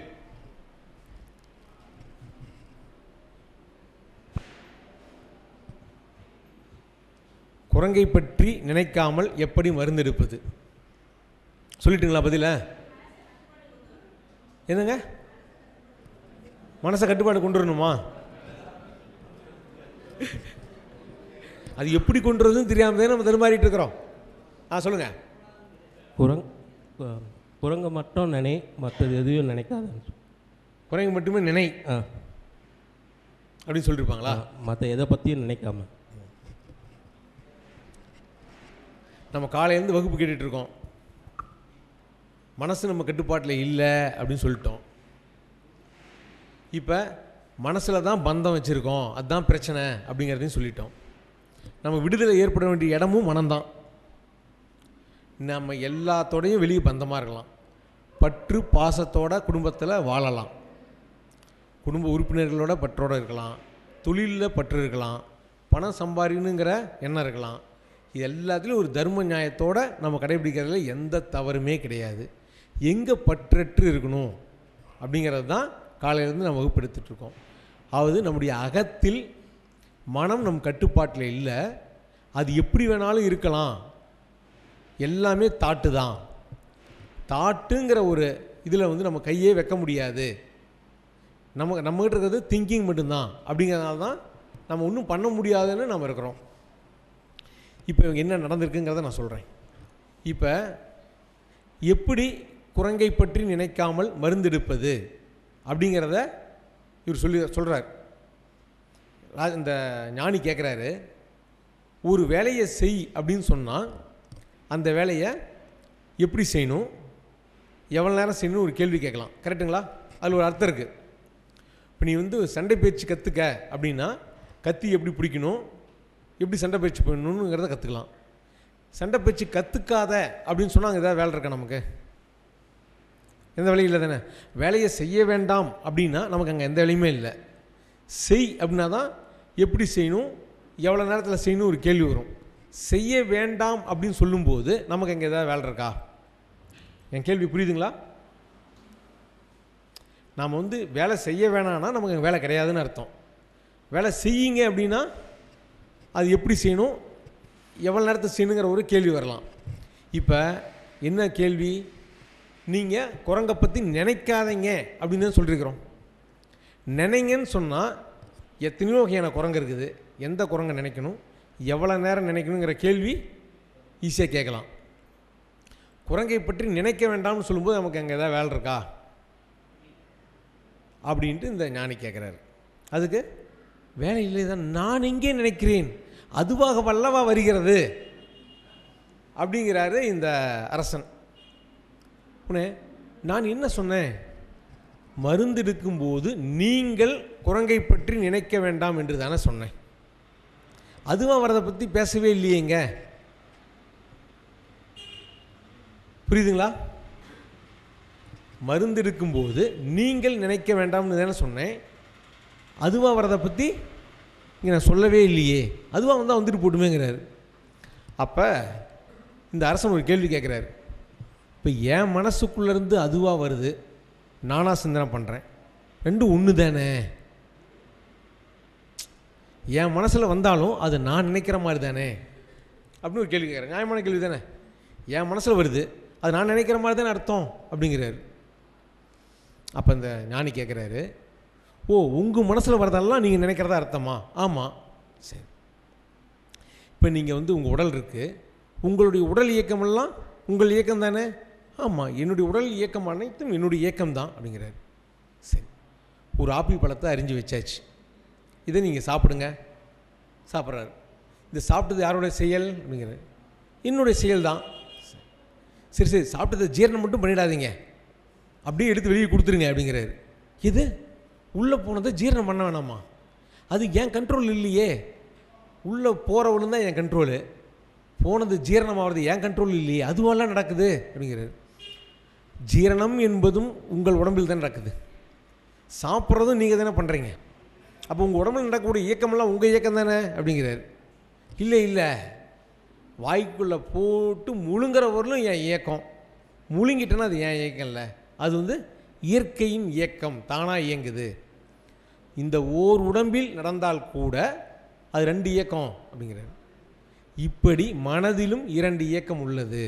குரங்கை பற்றி நினைக்காமல் எப்படி மருந்தெடுப்பது சொல்லிட்டுங்களா பதில என்னங்க மனசை கட்டுப்பாடு கொண்டு வரணுமா அது எப்படி கொண்டு வரதுன்னு தெரியாம தான் நம்ம தருமாறிட்டு இருக்கிறோம் ஆ சொல்லுங்க குரங் கு- குரங்கு மட்டும் நினை மற்றது எதுவும் நினைக்காதுன்னு சொல். குரங்கு மட்டுமே நினை ஆ அப்படின்னு சொல்லியிருப்பாங்களா மற்ற எதை பற்றியும் நினைக்காம நம்ம காலையிலேருந்து வகுப்பு கேட்டுட்டு இருக்கோம் மனசு நம்ம கட்டுப்பாட்டில் இல்லை அப்படின்னு சொல்லிட்டோம் இப்போ மனசில் தான் பந்தம் வச்சுருக்கோம் அதுதான் பிரச்சனை அப்படிங்கிறதையும் சொல்லிட்டோம் நம்ம விடுதலை ஏற்பட வேண்டிய இடமும் மனம்தான் நம்ம எல்லாத்தோடையும் வெளியே பந்தமாக இருக்கலாம் பற்று பாசத்தோட குடும்பத்தில் வாழலாம் குடும்ப உறுப்பினர்களோட பற்றோடு இருக்கலாம் தொழிலில் பற்று இருக்கலாம் பணம் சம்பாதிக்கணுங்கிற எண்ணம் இருக்கலாம் இது எல்லாத்துலேயும் ஒரு தர்ம நியாயத்தோட நம்ம கடைபிடிக்கிறதுல எந்த தவறுமே கிடையாது எங்கே பற்றற்று இருக்கணும் அப்படிங்கிறது தான் காலையிலேருந்து நம்ம வகுப்பெடுத்துட்டு இருக்கோம் அதாவது நம்முடைய அகத்தில் மனம் நம் கட்டுப்பாட்டில் இல்லை அது எப்படி வேணாலும் இருக்கலாம் எல்லாமே தாட்டு தான் தாட்டுங்கிற ஒரு இதில் வந்து நம்ம கையே வைக்க முடியாது நம்ம நம்மகிட்ட இருக்கிறது திங்கிங் மட்டும்தான் அப்படிங்கிறதுனால தான் நம்ம ஒன்றும் பண்ண முடியாதுன்னு நம்ம இருக்கிறோம் இப்போ என்ன நடந்திருக்குங்கிறத நான் சொல்கிறேன் இப்போ எப்படி குரங்கை பற்றி நினைக்காமல் மருந்தெடுப்பது அப்படிங்கிறத இவர் சொல்லி சொல்கிறார் ரா- இந்த ஞானி கேட்குறாரு ஒரு வேலையை செய் அப்படின்னு சொன்னால் அந்த வேலையை எப்படி செய்யணும் எவ்வளோ நேரம் செய்யணும் ஒரு கேள்வி கேட்கலாம் கரெக்டுங்களா அதில் ஒரு அர்த்தம் இருக்குது இப்போ நீ வந்து சண்டை பயிற்சி கற்றுக்க அப்படின்னா கத்தி எப்படி பிடிக்கணும் எப்படி சண்டை பயிற்சி பண்ணணுங்கிறத கற்றுக்கலாம் சண்டை பயிற்சி கற்றுக்காத அப்படின்னு சொன்னாங்க ஏதாவது வேலை இருக்கா நமக்கு எந்த வேலையும் இல்லை தானே வேலையை செய்ய வேண்டாம் அப்படின்னா நமக்கு அங்கே எந்த வேலையுமே இல்லை செய் அப்படின்னா தான் எப்படி செய்யணும் எவ்வளோ நேரத்தில் செய்யணும் ஒரு கேள்வி வரும் செய்ய வேண்டாம் அப்படின்னு சொல்லும்போது நமக்கு அங்கே ஏதாவது வேலை இருக்கா என் கேள்வி புரியுதுங்களா நாம் வந்து வேலை செய்ய வேணாம்னா நமக்கு அங்கே வேலை கிடையாதுன்னு அர்த்தம் வேலை செய்யுங்க அப்படின்னா அது எப்படி செய்யணும் எவ்வளோ நேரத்தை செய்யணுங்கிற ஒரு கேள்வி வரலாம் இப்போ என்ன கேள்வி நீங்கள் குரங்கை பற்றி நினைக்காதீங்க அப்படின்னு தான் சொல்லியிருக்கிறோம் நினைங்கன்னு சொன்னால் எத்தனையோ வகையான குரங்கு இருக்குது எந்த குரங்கை நினைக்கணும் எவ்வளோ நேரம் நினைக்கணுங்கிற கேள்வி ஈஸியாக கேட்கலாம் குரங்கை பற்றி நினைக்க வேண்டாம்னு சொல்லும்போது நமக்கு அங்கே ஏதாவது வேலை இருக்கா அப்படின்ட்டு இந்த ஞானி கேட்குறாரு அதுக்கு வேலை இல்லை தான் நான் எங்கே நினைக்கிறேன் அதுவாக வல்லவா வருகிறது அப்படிங்கிறாரு இந்த அரசன் உடனே நான் என்ன சொன்னேன் மருந்து எடுக்கும்போது நீங்கள் குரங்கை பற்றி நினைக்க வேண்டாம் என்று தானே சொன்னேன் அதுவும் வரதை பற்றி பேசவே இல்லையேங்க புரியுதுங்களா மருந்து எடுக்கும்போது நீங்கள் நினைக்க வேண்டாம்னு தானே சொன்னேன் அதுவாக வரதை பற்றி இங்கே நான் சொல்லவே இல்லையே அதுவாக வந்தால் வந்துட்டு போட்டுமேங்கிறாரு அப்போ இந்த அரசன் ஒரு கேள்வி கேட்குறாரு இப்போ என் மனசுக்குள்ளேருந்து அதுவாக வருது நானாக சிந்தனை பண்ணுறேன் ரெண்டும் ஒன்று தானே என் மனசில் வந்தாலும் அது நான் நினைக்கிற மாதிரி தானே அப்படின்னு ஒரு கேள்வி கேட்குறேன் நியாயமான கேள்வி தானே என் மனசில் வருது அது நான் நினைக்கிற மாதிரி தானே அர்த்தம் அப்படிங்கிறாரு அப்போ இந்த ஞானி கேட்குறாரு ஓ உங்கள் மனசில் வரதெல்லாம் நீங்கள் நினைக்கிறதா அர்த்தமா ஆமாம் சரி இப்போ நீங்கள் வந்து உங்கள் உடல் இருக்குது உங்களுடைய உடல் இயக்கமெல்லாம் உங்கள் இயக்கம் தானே ஆமாம் என்னுடைய உடல் இயக்கம் அனைத்தும் என்னுடைய இயக்கம் தான் அப்படிங்கிறாரு சரி ஒரு ஆப்பிள் பழத்தை அரிஞ்சு வச்சாச்சு இதை நீங்கள் சாப்பிடுங்க சாப்பிட்றாரு இது சாப்பிட்டது யாருடைய செயல் அப்படிங்கிறாரு என்னுடைய செயல் தான் சரி சரி சாப்பிட்டதை ஜீரணம் மட்டும் பண்ணிடாதீங்க அப்படியே எடுத்து வெளியே கொடுத்துருங்க அப்படிங்கிறாரு இது உள்ளே போனதை ஜீரணம் பண்ண வேணாமா அது என் கண்ட்ரோல் இல்லையே உள்ளே போகிறவளும் தான் என் கண்ட்ரோலு போனது ஜீரணம் ஆகிறது என் கண்ட்ரோல் இல்லையே அதுவெல்லாம் நடக்குது அப்படிங்கிறாரு ஜீரணம் என்பதும் உங்கள் உடம்பில் தான் நடக்குது சாப்பிட்றதும் நீங்கள் தானே பண்ணுறீங்க அப்போ உங்கள் உடம்புல நடக்கக்கூடிய இயக்கமெல்லாம் உங்கள் இயக்கம் தானே அப்படிங்கிறாரு இல்லை இல்லை வாய்க்குள்ளே போட்டு முழுங்குற வரலும் என் இயக்கம் முழுங்கிட்டேன்னா அது என் இயக்கம் இல்லை அது வந்து இயற்கையின் இயக்கம் தானாக இயங்குது இந்த ஓர் உடம்பில் நடந்தால் கூட அது ரெண்டு இயக்கம் அப்படிங்கிறாரு இப்படி மனதிலும் இரண்டு இயக்கம் உள்ளது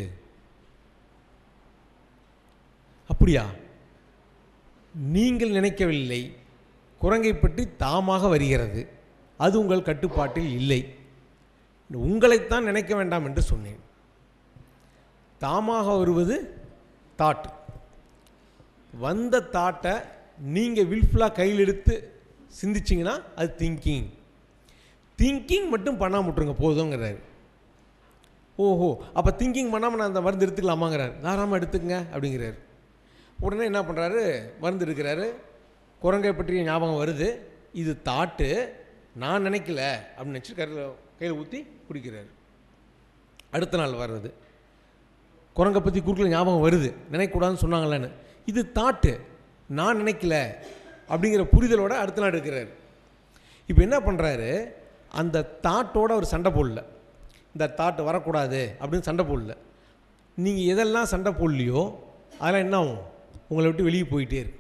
அப்படியா நீங்கள் நினைக்கவில்லை குரங்கை பற்றி தாமாக வருகிறது அது உங்கள் கட்டுப்பாட்டில் இல்லை உங்களைத்தான் நினைக்க வேண்டாம் என்று சொன்னேன் தாமாக வருவது தாட் வந்த தாட்டை நீங்கள் வில்ஃபுல்லாக கையில் எடுத்து சிந்திச்சிங்கன்னா அது திங்கிங் திங்கிங் மட்டும் பண்ணாம விட்ருங்க போதுங்கிறாரு ஓஹோ அப்போ திங்கிங் பண்ணாமல் நான் அந்த மருந்து எடுத்துக்கலாமாங்கிறாரு தாராளமாக எடுத்துக்கங்க அப்படிங்கிறாரு உடனே என்ன பண்ணுறாரு மருந்து எடுக்கிறாரு குரங்கை பற்றிய ஞாபகம் வருது இது தாட்டு நான் நினைக்கல அப்படின்னு நினச்சி கையில் கையில் ஊற்றி குடிக்கிறாரு அடுத்த நாள் வர்றது குரங்கை பற்றி குறுக்கில் ஞாபகம் வருது நினைக்கக்கூடாதுன்னு சொன்னாங்களேன்னு இது தாட்டு நான் நினைக்கல அப்படிங்கிற புரிதலோட அடுத்த நாள் எடுக்கிறாரு இப்போ என்ன பண்ணுறாரு அந்த தாட்டோட அவர் சண்டை போடல இந்த தாட் வரக்கூடாது அப்படின்னு சண்டை போடல நீங்கள் எதெல்லாம் சண்டை போடலையோ அதெல்லாம் என்ன ஆகும் உங்களை விட்டு வெளியே போயிட்டே இருக்கு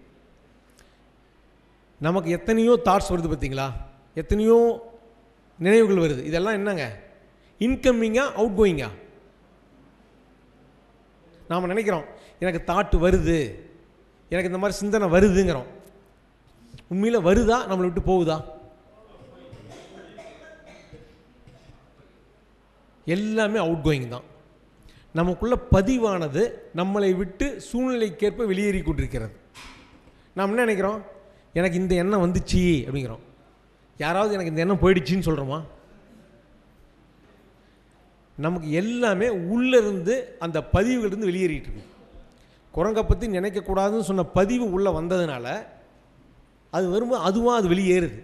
நமக்கு எத்தனையோ தாட்ஸ் வருது பார்த்தீங்களா எத்தனையோ நினைவுகள் வருது இதெல்லாம் என்னங்க இன்கம்மிங்கா அவுட் கோயிங்கா நாம் நினைக்கிறோம் எனக்கு தாட்டு வருது எனக்கு இந்த மாதிரி சிந்தனை வருதுங்கிறோம் உண்மையில் வருதா நம்மளை விட்டு போகுதா எல்லாமே அவுட் கோயிங் தான் நமக்குள்ள பதிவானது நம்மளை விட்டு சூழ்நிலைக்கேற்ப வெளியேறி கொண்டிருக்கிறது நாம் என்ன நினைக்கிறோம் எனக்கு இந்த எண்ணம் வந்துச்சு அப்படிங்கிறோம் யாராவது எனக்கு இந்த எண்ணம் போயிடுச்சின்னு சொல்கிறோமா நமக்கு எல்லாமே உள்ளேருந்து அந்த பதிவுகளிலிருந்து வெளியேறிட்டு இருக்கு குரங்கை பற்றி நினைக்கக்கூடாதுன்னு சொன்ன பதிவு உள்ளே வந்ததுனால அது வரும்போது அதுவாக அது வெளியேறுது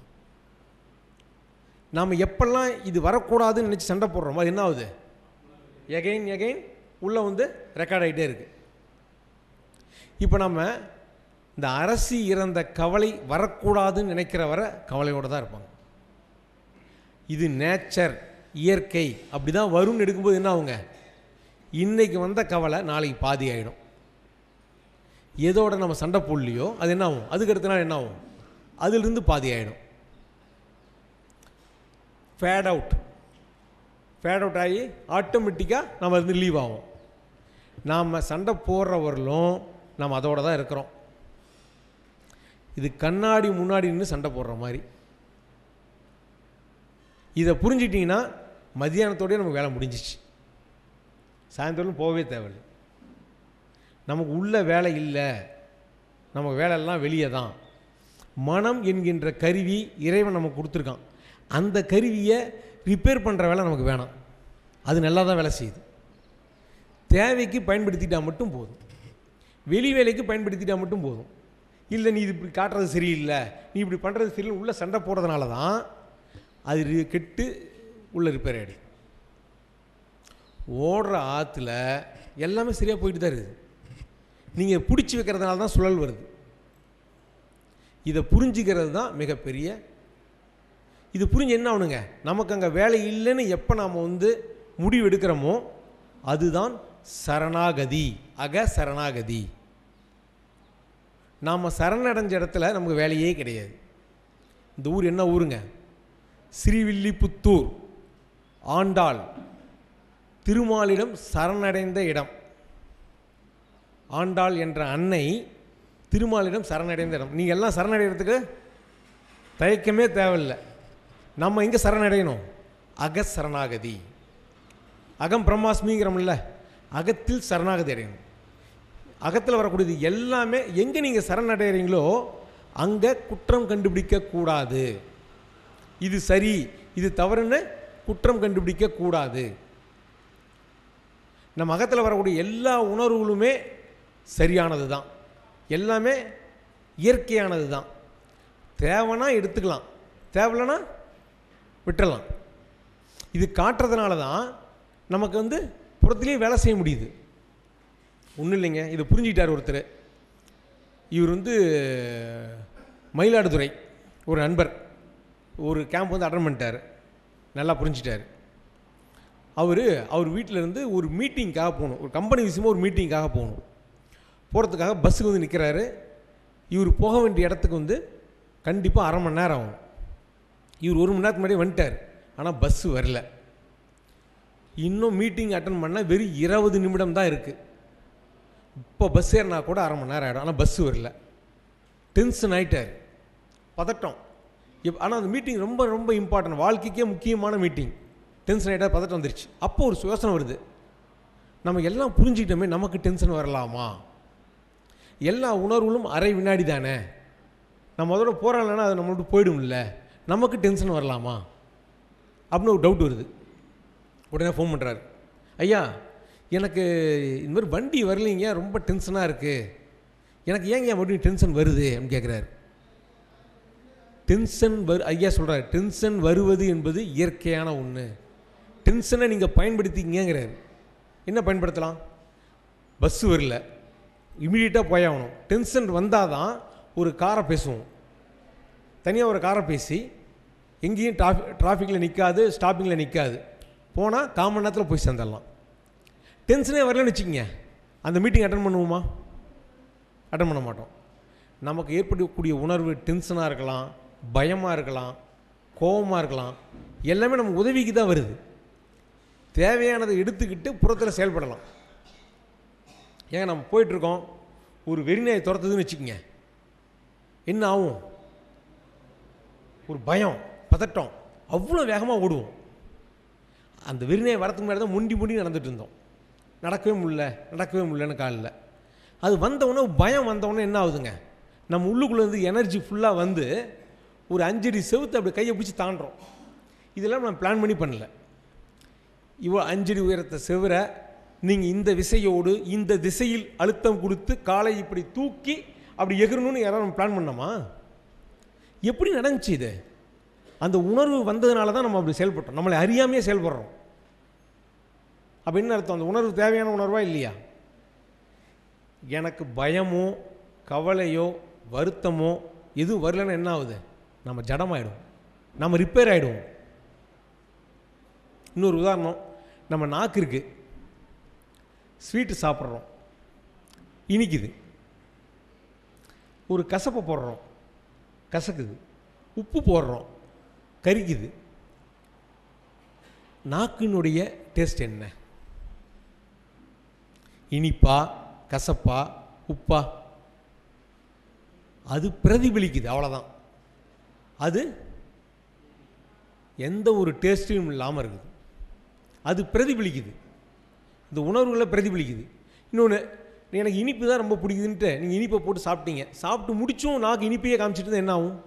நாம் எப்பெல்லாம் இது வரக்கூடாதுன்னு நினச்சி சண்டை போடுறோமோ அது என்ன ஆகுது எகைன் எகைன் உள்ளே வந்து ரெக்கார்ட் ஆகிட்டே இருக்குது இப்போ நம்ம இந்த அரசி இறந்த கவலை வரக்கூடாதுன்னு நினைக்கிற வரை கவலையோடு தான் இருப்பாங்க இது நேச்சர் இயற்கை அப்படி தான் வரும்னு எடுக்கும்போது என்ன ஆகுங்க இன்றைக்கி வந்த கவலை நாளைக்கு பாதி ஆகிடும் எதோட நம்ம சண்டை போடலையோ அது என்ன ஆகும் அதுக்கு அடுத்த நாள் என்ன ஆகும் அதிலிருந்து பாதி ஆகிடும் ஃபேட் அவுட் ஃபேட் அவுட் ஆகி ஆட்டோமேட்டிக்காக நம்ம இருந்து லீவ் ஆகும் நாம் சண்டை போடுறவர்களும் நாம் அதோட தான் இருக்கிறோம் இது கண்ணாடி முன்னாடி நின்று சண்டை போடுற மாதிரி இதை புரிஞ்சிட்டிங்கன்னா மத்தியானத்தோடய நமக்கு வேலை முடிஞ்சிச்சு சாயந்தரம் போகவே தேவையில்லை நமக்கு உள்ள வேலை இல்லை நமக்கு வேலையெல்லாம் வெளியே தான் மனம் என்கின்ற கருவி இறைவன் நமக்கு கொடுத்துருக்கான் அந்த கருவியை ரிப்பேர் பண்ணுற வேலை நமக்கு வேணாம் அது நல்லா தான் வேலை செய்யுது தேவைக்கு பயன்படுத்திட்டா மட்டும் போதும் வெளி வேலைக்கு பயன்படுத்திட்டா மட்டும் போதும் இல்லை நீ இது இப்படி காட்டுறது சரியில்லை நீ இப்படி பண்ணுறது சரியில்லை உள்ள சண்டை போடுறதுனால தான் அது ரி- கெட்டு உள்ள ரிப்பேர் ஆகிடுது ஓடுற ஆற்றுல எல்லாமே சரியாக போயிட்டு தான் இருக்குது நீங்கள் பிடிச்சி வைக்கிறதுனால தான் சுழல் வருது இதை புரிஞ்சுக்கிறது தான் மிகப்பெரிய இது புரிஞ்சு என்ன ஆகணுங்க நமக்கு அங்கே வேலை இல்லைன்னு எப்போ நாம் வந்து முடிவு எடுக்கிறோமோ அதுதான் சரணாகதி அக சரணாகதி நாம் சரணடைஞ்ச இடத்துல நமக்கு வேலையே கிடையாது இந்த ஊர் என்ன ஊருங்க ஸ்ரீவில்லிபுத்தூர் ஆண்டாள் திருமாலிடம் சரணடைந்த இடம் ஆண்டாள் என்ற அன்னை திருமாலிடம் சரணடைந்த இடம் நீங்கள் எல்லாம் சரணடைகிறதுக்கு தயக்கமே தேவையில்லை நம்ம எங்கே சரணடையணும் அக சரணாகதி அகம் பிரம்மாஸ்மிங்கிறோம்ல அகத்தில் சரணாகதி அடையணும் அகத்தில் வரக்கூடியது எல்லாமே எங்கே நீங்கள் சரணடைகிறீங்களோ அங்கே குற்றம் கண்டுபிடிக்க கூடாது இது சரி இது தவறுன்னு குற்றம் கண்டுபிடிக்க கூடாது நம்ம அகத்தில் வரக்கூடிய எல்லா உணர்வுகளுமே சரியானது தான் எல்லாமே இயற்கையானது தான் தேவைன்னா எடுத்துக்கலாம் தேவையில்லைன்னா விட்டுறலாம் இது காட்டுறதுனால தான் நமக்கு வந்து புறத்துலேயே வேலை செய்ய முடியுது ஒன்றும் இல்லைங்க இதை புரிஞ்சுக்கிட்டார் ஒருத்தர் இவர் வந்து மயிலாடுதுறை ஒரு நண்பர் ஒரு கேம்ப் வந்து அட்டன் பண்ணிட்டார் நல்லா புரிஞ்சிட்டார் அவர் அவர் வீட்டில் இருந்து ஒரு மீட்டிங்காக போகணும் ஒரு கம்பெனி விஷயமா ஒரு மீட்டிங்காக போகணும் போகிறதுக்காக பஸ்ஸுக்கு வந்து நிற்கிறாரு இவர் போக வேண்டிய இடத்துக்கு வந்து கண்டிப்பாக அரை மணி நேரம் ஆகும் இவர் ஒரு மணி நேரத்துக்கு முன்னாடி வந்துட்டார் ஆனால் பஸ்ஸு வரல இன்னும் மீட்டிங் அட்டன் பண்ணால் வெறும் இருபது நிமிடம் தான் இருக்குது இப்போ பஸ் ஏறினா கூட அரை மணி நேரம் ஆகிடும் ஆனால் பஸ்ஸு வரல டென்ஷன் ஆகிட்டார் பதட்டம் இப் ஆனால் அந்த மீட்டிங் ரொம்ப ரொம்ப இம்பார்ட்டன்ட் வாழ்க்கைக்கே முக்கியமான மீட்டிங் டென்ஷன் ஆகிட்டா பதட்டம் வந்துருச்சு அப்போ ஒரு யோசனை வருது நம்ம எல்லாம் புரிஞ்சுக்கிட்டோமே நமக்கு டென்ஷன் வரலாமா எல்லா உணர்வுகளும் அரை வினாடி தானே நம்ம அதோட போகிறோம்லன்னா அது நம்மளோட போயிடும்ல நமக்கு டென்ஷன் வரலாமா அப்படின்னு ஒரு டவுட் வருது உடனே ஃபோன் பண்ணுறாரு ஐயா எனக்கு இந்த மாதிரி வண்டி வரலைங்க ரொம்ப டென்ஷனாக இருக்குது எனக்கு ஏங்க ஏன் மறுபடியும் டென்ஷன் வருது அப்படின்னு கேட்குறாரு டென்ஷன் வரு ஐயா சொல்கிறார் டென்ஷன் வருவது என்பது இயற்கையான ஒன்று டென்ஷனை நீங்கள் பயன்படுத்திக்கங்கிறாரு என்ன பயன்படுத்தலாம் பஸ்ஸு வரல இமீடியட்டாக போயாகணும் டென்ஷன் வந்தால் தான் ஒரு காரை பேசுவோம் தனியாக ஒரு காரை பேசி எங்கேயும் டிராஃபி டிராஃபிக்கில் நிற்காது ஸ்டாப்பிங்கில் நிற்காது போனால் கால் மணி நேரத்தில் போய் சேர்ந்துடலாம் டென்ஷனே வரலன்னு வச்சுக்கோங்க அந்த மீட்டிங் அட்டன் பண்ணுவோமா அட்டன் பண்ண மாட்டோம் நமக்கு ஏற்படக்கூடிய உணர்வு டென்ஷனாக இருக்கலாம் பயமாக இருக்கலாம் கோபமாக இருக்கலாம் எல்லாமே நமக்கு உதவிக்கு தான் வருது தேவையானதை எடுத்துக்கிட்டு புறத்தில் செயல்படலாம் ஏங்க நம்ம போயிட்டுருக்கோம் ஒரு வெறிநாயை துரத்துதுன்னு வச்சுக்கோங்க என்ன ஆகும் ஒரு பயம் பதட்டம் அவ்வளோ வேகமாக ஓடுவோம் அந்த வெறிநாயை வரத்துக்கு முன்னாடி தான் முண்டி முண்டி நடந்துட்டு இருந்தோம் நடக்கவே முடியல நடக்கவே முடியலன்னு காலில் அது வந்தவுடனே பயம் வந்தவுடனே என்ன ஆகுதுங்க நம்ம உள்ளுக்குள்ளே இருந்து எனர்ஜி ஃபுல்லாக வந்து ஒரு அஞ்சடி செவுத்து அப்படி கையை பிடிச்சி தாண்டுறோம் இதெல்லாம் நம்ம பிளான் பண்ணி பண்ணல இவ்வளோ அஞ்சடி உயரத்தை செவர நீங்கள் இந்த விசையோடு இந்த திசையில் அழுத்தம் கொடுத்து காலை இப்படி தூக்கி அப்படி எகிறணும்னு யாராவது நம்ம பிளான் பண்ணோமா எப்படி நடந்துச்சு இது அந்த உணர்வு வந்ததுனால தான் நம்ம அப்படி செயல்பட்டோம் நம்மளை அறியாமையே செயல்படுறோம் அப்போ என்ன அர்த்தம் அந்த உணர்வு தேவையான உணர்வா இல்லையா எனக்கு பயமோ கவலையோ வருத்தமோ எதுவும் வரலன்னா என்ன ஆகுது நம்ம ஜடமாயிடும் நம்ம ரிப்பேர் ஆகிடுவோம் இன்னொரு உதாரணம் நம்ம நாக்கு இருக்கு ஸ்வீட்டு சாப்பிட்றோம் இனிக்குது ஒரு கசப்பை போடுறோம் கசக்குது உப்பு போடுறோம் கரிக்குது நாக்கினுடைய டேஸ்ட் என்ன இனிப்பா கசப்பா உப்பா அது பிரதிபலிக்குது அவ்வளோதான் அது எந்த ஒரு டேஸ்ட்டும் இல்லாமல் இருக்குது அது பிரதிபலிக்குது இந்த உணர்வுகளை பிரதிபலிக்குது இன்னொன்று எனக்கு இனிப்பு தான் ரொம்ப பிடிக்குதுன்ட்டு நீங்கள் இனிப்பை போட்டு சாப்பிட்டீங்க சாப்பிட்டு முடிச்சும் நாக்கு இனிப்பையே காமிச்சிட்டு இருந்தா என்ன ஆகும்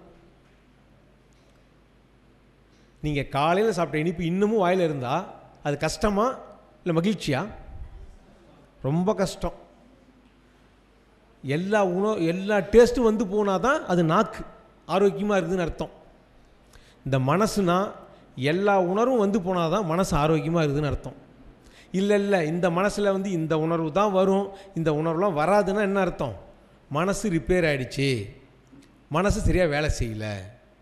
நீங்கள் காலையில் சாப்பிட்ட இனிப்பு இன்னமும் வாயில் இருந்தால் அது கஷ்டமா இல்லை மகிழ்ச்சியா ரொம்ப கஷ்டம் எல்லா உணவு எல்லா டேஸ்ட்டும் வந்து போனால் தான் அது நாக்கு ஆரோக்கியமாக இருக்குதுன்னு அர்த்தம் இந்த மனசுனா எல்லா உணர்வும் வந்து போனால் தான் மனசு ஆரோக்கியமாக இருக்குதுன்னு அர்த்தம் இல்லை இல்லை இந்த மனசில் வந்து இந்த உணர்வு தான் வரும் இந்த உணர்வுலாம் வராதுன்னா என்ன அர்த்தம் மனசு ரிப்பேர் ஆயிடுச்சு மனசு சரியாக வேலை செய்யலை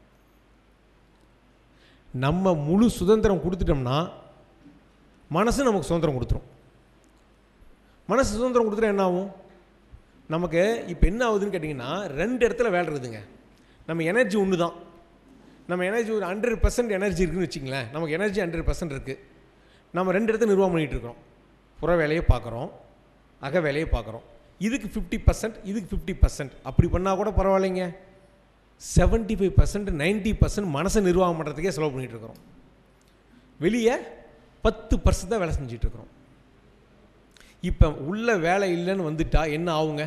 நம்ம முழு சுதந்திரம் கொடுத்துட்டோம்னா மனசு நமக்கு சுதந்திரம் கொடுத்துரும் மனசு சுதந்திரம் கொடுத்துட்டா என்ன ஆகும் நமக்கு இப்போ என்ன ஆகுதுன்னு கேட்டிங்கன்னா ரெண்டு இடத்துல வேலை இருக்குதுங்க நம்ம எனர்ஜி ஒன்று தான் நம்ம எனர்ஜி ஒரு ஹண்ட்ரட் பர்சன்ட் எனர்ஜி இருக்குன்னு வச்சுங்களேன் நமக்கு எனர்ஜி ஹண்ட்ரட் பர்சன்ட் இருக்குது நம்ம ரெண்டு இடத்த நிர்வாகம் பண்ணிகிட்டு இருக்கிறோம் புற வேலையை பார்க்குறோம் அக வேலையை பார்க்குறோம் இதுக்கு ஃபிஃப்டி பர்சன்ட் இதுக்கு ஃபிஃப்டி பர்சன்ட் அப்படி பண்ணால் கூட பரவாயில்லைங்க seventy five percent ninety percent மனசை நிர்வாகம் பண்ணுறதுக்கே செலவு பண்ணிகிட்டு இருக்கிறோம் வெளியே பத்து பர்சன்ட் தான் வேலை செஞ்சுட்டு இருக்கிறோம் இப்போ உள்ள வேலை இல்லைன்னு வந்துட்டா என்ன ஆகுங்க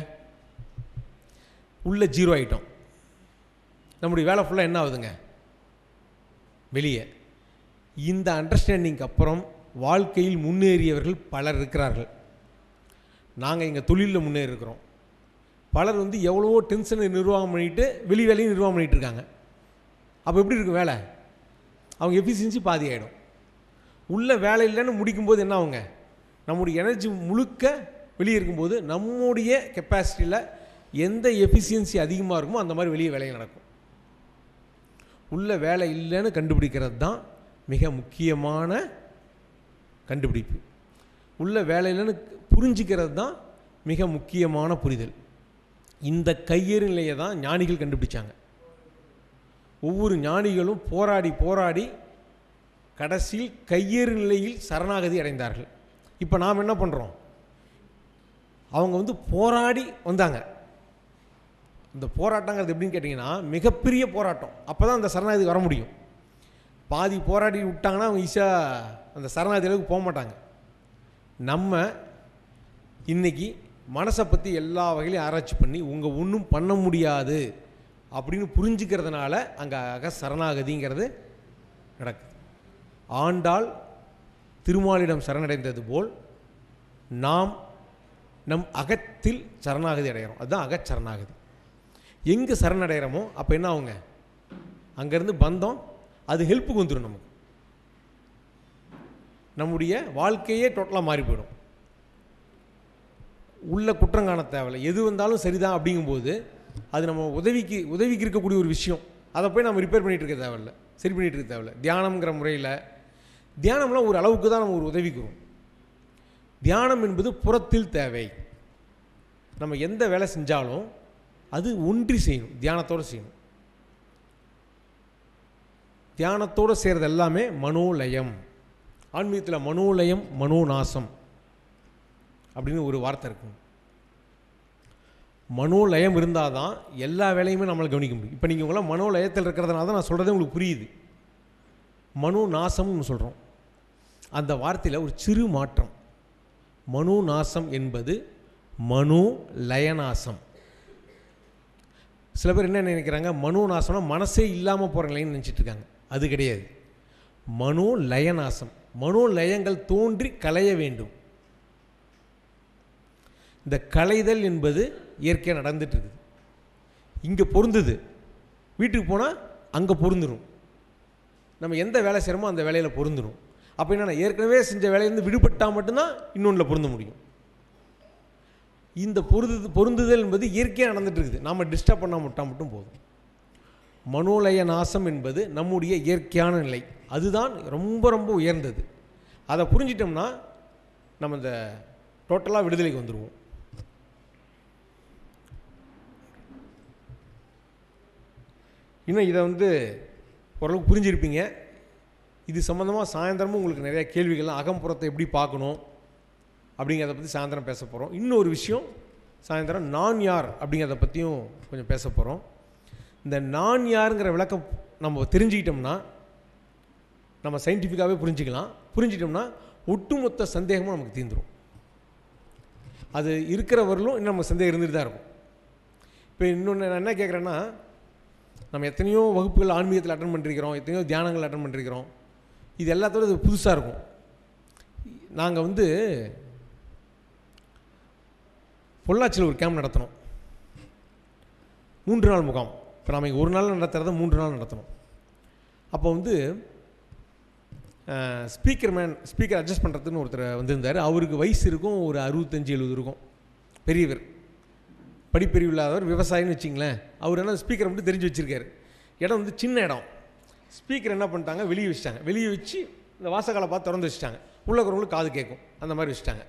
உள்ள ஜீரோ ஆகிட்டோம் நம்முடைய வேலை ஃபுல்லாக என்ன ஆகுதுங்க வெளியே இந்த அண்டர்ஸ்டாண்டிங்க்கு அப்புறம் வாழ்க்கையில் முன்னேறியவர்கள் பலர் இருக்கிறார்கள் நாங்கள் எங்கள் தொழிலில் முன்னேறி இருக்கிறோம் பலர் வந்து எவ்வளவோ டென்ஷனை நிர்வாகம் பண்ணிட்டு வெளி வேலையும் நிர்வாகம் பண்ணிட்டு இருக்காங்க அப்போ எப்படி இருக்கும் வேலை அவங்க எஃபிஷியன்சி பாதி ஆகிடும் உள்ள வேலை இல்லைன்னு முடிக்கும்போது என்ன ஆகுங்க நம்முடைய எனர்ஜி முழுக்க வெளியே இருக்கும்போது நம்முடைய கெப்பாசிட்டியில் எந்த எஃபிஷியன்சி அதிகமாக இருக்குமோ அந்த மாதிரி வெளியே வேலைகள் நடக்கும் உள்ள வேலை இல்லைன்னு கண்டுபிடிக்கிறது தான் மிக முக்கியமான கண்டுபிடிப்பு உள்ள வேலை இல்லைன்னு புரிஞ்சிக்கிறது தான் மிக முக்கியமான புரிதல் இந்த கையேறு நிலையை தான் ஞானிகள் கண்டுபிடிச்சாங்க ஒவ்வொரு ஞானிகளும் போராடி போராடி கடைசியில் கையேறு நிலையில் சரணாகதி அடைந்தார்கள் இப்போ நாம் என்ன பண்ணுறோம் அவங்க வந்து போராடி வந்தாங்க இந்த போராட்டங்கிறது எப்படின்னு கேட்டிங்கன்னா மிகப்பெரிய போராட்டம் அப்போ தான் அந்த சரணாகதி வர முடியும் பாதி போராடி விட்டாங்கன்னா அவங்க ஈஸியாக அந்த சரணாகதி அளவுக்கு போக மாட்டாங்க நம்ம இன்னைக்கு மனசை பற்றி எல்லா வகையிலையும் ஆராய்ச்சி பண்ணி உங்கள் ஒன்றும் பண்ண முடியாது அப்படின்னு புரிஞ்சுக்கிறதுனால அங்கே அக சரணாகதிங்கிறது நடக்குது ஆண்டாள் திருமாலிடம் சரணடைந்தது போல் நாம் நம் அகத்தில் சரணாகதி அடைகிறோம் அதுதான் அகச்சரணாகதி எங்கே சரணடைகிறோமோ அப்போ என்ன ஆகுங்க அங்கேருந்து பந்தம் அது ஹெல்ப்புக்கு வந்துடும் நமக்கு நம்முடைய வாழ்க்கையே டோட்டலாக மாறி போயிடும் உள்ள குற்றம் காண தேவையில்லை எது வந்தாலும் சரிதான் அப்படிங்கும்போது அது நம்ம உதவிக்கு உதவிக்கு இருக்கக்கூடிய ஒரு விஷயம் அதை போய் நம்ம ரிப்பேர் பண்ணிகிட்டு இருக்க தேவையில்ல சரி பண்ணிகிட்டு இருக்க தேவையில்ல தியானம்ங்கிற முறையில் தியானம்லாம் ஒரு அளவுக்கு தான் நம்ம ஒரு உதவிக்கிறோம் தியானம் என்பது புறத்தில் தேவை நம்ம எந்த வேலை செஞ்சாலும் அது ஒன்றி செய்யணும் தியானத்தோடு செய்யணும் தியானத்தோடு செய்கிறது எல்லாமே மனோலயம் ஆன்மீகத்தில் மனோலயம் மனோநாசம் அப்படின்னு ஒரு வார்த்தை இருக்கும் மனோலயம் இருந்தால் தான் எல்லா வேலையுமே நம்மளை கவனிக்க முடியும் இப்போ நீங்கள் உங்களாம் மனோலயத்தில் இருக்கிறதுனால தான் நான் சொல்கிறதே உங்களுக்கு புரியுது மனோ நாசம்னு சொல்கிறோம் அந்த வார்த்தையில் ஒரு சிறு மாற்றம் மனோ நாசம் என்பது மனோ லயநாசம் சில பேர் என்ன நினைக்கிறாங்க மனோ நாசம்னா மனசே இல்லாமல் போகிற நிலைன்னு நினச்சிட்டு இருக்காங்க அது கிடையாது மனோ லயநாசம் மனோ லயங்கள் தோன்றி களைய வேண்டும் இந்த களைதல் என்பது இயற்கையாக நடந்துட்டு இருக்குது இங்கே பொருந்துது வீட்டுக்கு போனால் அங்கே பொருந்துடும் நம்ம எந்த வேலை செய்கிறோமோ அந்த வேலையில் பொருந்துடும் அப்போ என்னென்னா ஏற்கனவே செஞ்ச வேலையிலேருந்து விடுபட்டால் மட்டும்தான் இன்னொன்றில் பொருந்த முடியும் இந்த பொருது பொருந்துதல் என்பது இயற்கையாக நடந்துட்டு இருக்குது நாம் டிஸ்டர்ப் பண்ணாம விட்டால் மட்டும் போதும் மனோலய நாசம் என்பது நம்முடைய இயற்கையான நிலை அதுதான் ரொம்ப ரொம்ப உயர்ந்தது அதை புரிஞ்சிட்டோம்னா நம்ம இந்த டோட்டலாக விடுதலைக்கு வந்துடுவோம் இன்னும் இதை வந்து ஓரளவுக்கு புரிஞ்சிருப்பீங்க இது சம்மந்தமாக சாயந்தரமும் உங்களுக்கு நிறைய கேள்விகள்லாம் அகம்புறத்தை எப்படி பார்க்கணும் அப்படிங்கிறத பற்றி சாயந்தரம் பேச போகிறோம் இன்னொரு விஷயம் சாயந்தரம் நான் யார் அப்படிங்கிறத பற்றியும் கொஞ்சம் பேச போகிறோம் இந்த நான் யாருங்கிற விளக்கம் நம்ம தெரிஞ்சுக்கிட்டோம்னா நம்ம சயின்டிஃபிக்காகவே புரிஞ்சுக்கலாம் புரிஞ்சிட்டோம்னா ஒட்டுமொத்த சந்தேகமும் நமக்கு தீர்ந்துடும் அது இருக்கிறவர்களும் இன்னும் நம்ம சந்தேகம் இருந்துட்டு தான் இருக்கும் இப்போ இன்னொன்று நான் என்ன கேட்குறேன்னா நம்ம எத்தனையோ வகுப்புகள் ஆன்மீகத்தில் அட்டன் பண்ணிருக்கிறோம் எத்தனையோ தியானங்கள் அட்டன் பண்ணிருக்கிறோம் இது எல்லாத்தோட இது புதுசாக இருக்கும் நாங்கள் வந்து பொள்ளாச்சியில் ஒரு கேம்ப் நடத்தணும் மூன்று நாள் முகாம் இப்போ நாம் இங்கே ஒரு நாள் நடத்துகிறத மூன்று நாள் நடத்தணும் அப்போ வந்து ஸ்பீக்கர் மேன் ஸ்பீக்கர் அட்ஜஸ்ட் பண்ணுறதுன்னு ஒருத்தர் வந்திருந்தார் அவருக்கு வயசு இருக்கும் ஒரு அறுபத்தஞ்சு எழுபது இருக்கும் பெரியவர் படிப்பறிவு இல்லாதவர் விவசாயின்னு வச்சிங்களேன் அவர் என்ன ஸ்பீக்கரை மட்டும் தெரிஞ்சு வச்சுருக்காரு இடம் வந்து சின்ன இடம் ஸ்பீக்கர் என்ன பண்ணிட்டாங்க வெளியே வச்சுட்டாங்க வெளியே வச்சு இந்த வாசக்காலை பார்த்து திறந்து வச்சுட்டாங்க உள்ள இருக்கிறவங்களுக்கு காது கேட்கும் அந்த மாதிரி வச்சுட்டாங்க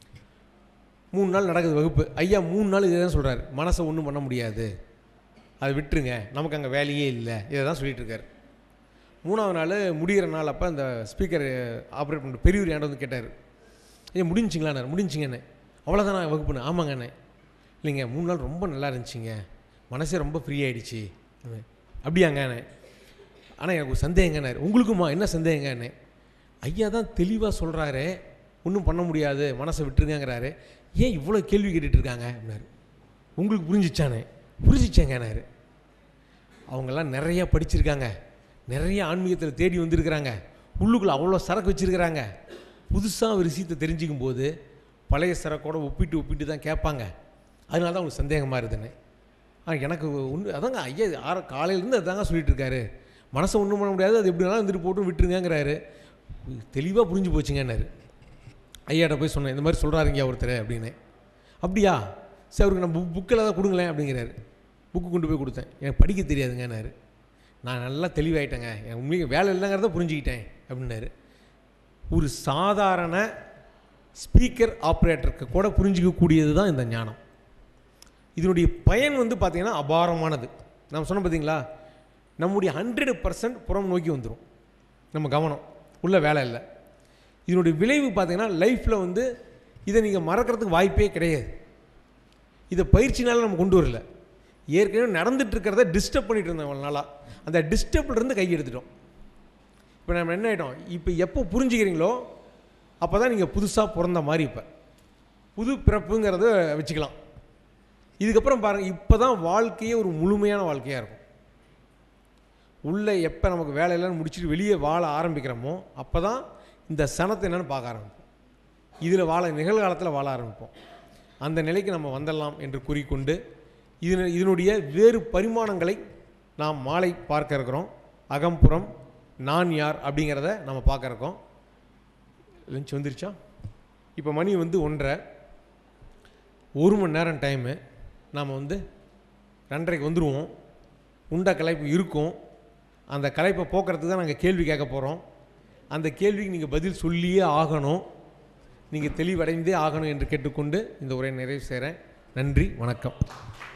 மூணு நாள் நடக்குது வகுப்பு ஐயா மூணு நாள் இதை தான் சொல்கிறாரு மனசை ஒன்றும் பண்ண முடியாது அதை விட்டுருங்க நமக்கு அங்கே வேலையே இல்லை இதை தான் சொல்லிட்டு இருக்காரு மூணாவது நாள் முடிகிற நாள் அப்போ அந்த ஸ்பீக்கர் ஆப்ரேட் பண்ணுற பெரியவர் ஏன்ட வந்து கேட்டார் ஏன் முடிஞ்சிங்களாண்ணே முடிஞ்சிங்கண்ணே அவ்வளோதானா வகுப்புண்ணே ஆமாங்கண்ணே இல்லைங்க மூணு நாள் ரொம்ப நல்லா இருந்துச்சுங்க மனசே ரொம்ப ஃப்ரீ ஆகிடுச்சு அப்படியாங்கண்ணே ஆனால் எனக்கு ஒரு சந்தேகங்கண்ணே உங்களுக்குமா என்ன சந்தேகங்கண்ணே ஐயா தான் தெளிவாக சொல்கிறாரு ஒன்றும் பண்ண முடியாது மனசை விட்டுருங்கங்கிறாரு ஏன் இவ்வளோ கேள்வி கேட்டுட்டு இருக்காங்க அப்படின்னாரு உங்களுக்கு புரிஞ்சிச்சானே புரிஞ்சிச்சேங்கன்னாரு அவங்கெல்லாம் நிறையா படிச்சிருக்காங்க நிறைய ஆன்மீகத்தில் தேடி வந்திருக்கிறாங்க உள்ளுக்குள்ளே அவ்வளோ சரக்கு வச்சுருக்கிறாங்க புதுசாக ஒரு விஷயத்தை தெரிஞ்சுக்கும் போது பழைய சரக்கோட ஒப்பிட்டு ஒப்பிட்டு தான் கேட்பாங்க அதனால தான் உங்களுக்கு சந்தேகமாக இருக்குதுன்னு ஆனால் எனக்கு ஒன்று அதாங்க ஐயா ஆற காலையிலேருந்து அதாங்க சொல்லிட்டு இருக்காரு மனசை ஒன்றும் பண்ண முடியாது அது எப்படி வேணாலும் இருந்துட்டு போட்டு விட்டுருங்கங்கிறாரு தெளிவாக புரிஞ்சு போச்சுங்கன்னாரு ஐயாட்ட போய் சொன்னேன் இந்த மாதிரி சொல்கிறாருங்க ஒருத்தர் அப்படின்னு அப்படியா சரி அவருக்கு நான் புக் புக்கில் தான் கொடுங்களேன் அப்படிங்கிறாரு புக்கு கொண்டு போய் கொடுத்தேன் எனக்கு படிக்க தெரியாதுங்கன்னாரு நான் நல்லா தெளிவாயிட்டேங்க என் உண்மைக்கு வேலை இல்லைங்கிறத புரிஞ்சுக்கிட்டேன் அப்படின்னாரு ஒரு சாதாரண ஸ்பீக்கர் ஆப்ரேட்டருக்கு கூட புரிஞ்சிக்கக்கூடியது தான் இந்த ஞானம் இதனுடைய பயன் வந்து பார்த்திங்கன்னா அபாரமானது நம்ம சொன்னோம் பார்த்தீங்களா நம்முடைய ஹண்ட்ரட் பர்சன்ட் புறம் நோக்கி வந்துடும் நம்ம கவனம் உள்ள வேலை இல்லை இதனுடைய விளைவு பார்த்தீங்கன்னா லைஃப்பில் வந்து இதை நீங்கள் மறக்கிறதுக்கு வாய்ப்பே கிடையாது இதை பயிற்சினால நம்ம கொண்டு வரல ஏற்கனவே நடந்துட்டு இருக்கிறத டிஸ்டர்ப் பண்ணிட்டு இருந்தோம் இவ்வளோ நாளாக அந்த டிஸ்டர்ப்லேருந்து கை எடுத்துட்டோம் இப்போ நம்ம என்ன ஆகிட்டோம் இப்போ எப்போ புரிஞ்சுக்கிறீங்களோ அப்போ தான் நீங்கள் புதுசாக பிறந்த மாதிரி இப்போ புது பிறப்புங்கிறத வச்சுக்கலாம் இதுக்கப்புறம் பாருங்கள் இப்போ தான் வாழ்க்கையே ஒரு முழுமையான வாழ்க்கையாக இருக்கும் உள்ளே எப்போ நமக்கு வேலையெல்லாம் முடிச்சுட்டு வெளியே வாழ ஆரம்பிக்கிறோமோ அப்போ தான் இந்த சனத்தை என்னென்னு பார்க்க ஆரம்பிப்போம் இதில் வாழ நிகழ்காலத்தில் வாழ ஆரம்பிப்போம் அந்த நிலைக்கு நம்ம வந்துடலாம் என்று கூறிக்கொண்டு இது இதனுடைய வேறு பரிமாணங்களை நாம் மாலை பார்க்க இருக்கிறோம் அகம்புறம் நான் யார் அப்படிங்கிறத நம்ம பார்க்க இருக்கோம் லஞ்ச் வந்துருச்சா இப்போ மணி வந்து ஒன்றரை ஒரு மணி நேரம் டைமு நாம் வந்து ரெண்டரைக்கு வந்துடுவோம் உண்ட கலைப்பு இருக்கும் அந்த கலைப்பை போக்குறதுக்கு தான் நாங்கள் கேள்வி கேட்க போகிறோம் அந்த கேள்விக்கு நீங்கள் பதில் சொல்லியே ஆகணும் நீங்கள் தெளிவடைந்தே ஆகணும் என்று கேட்டுக்கொண்டு இந்த உரையை நிறைவு செய்கிறேன் நன்றி வணக்கம்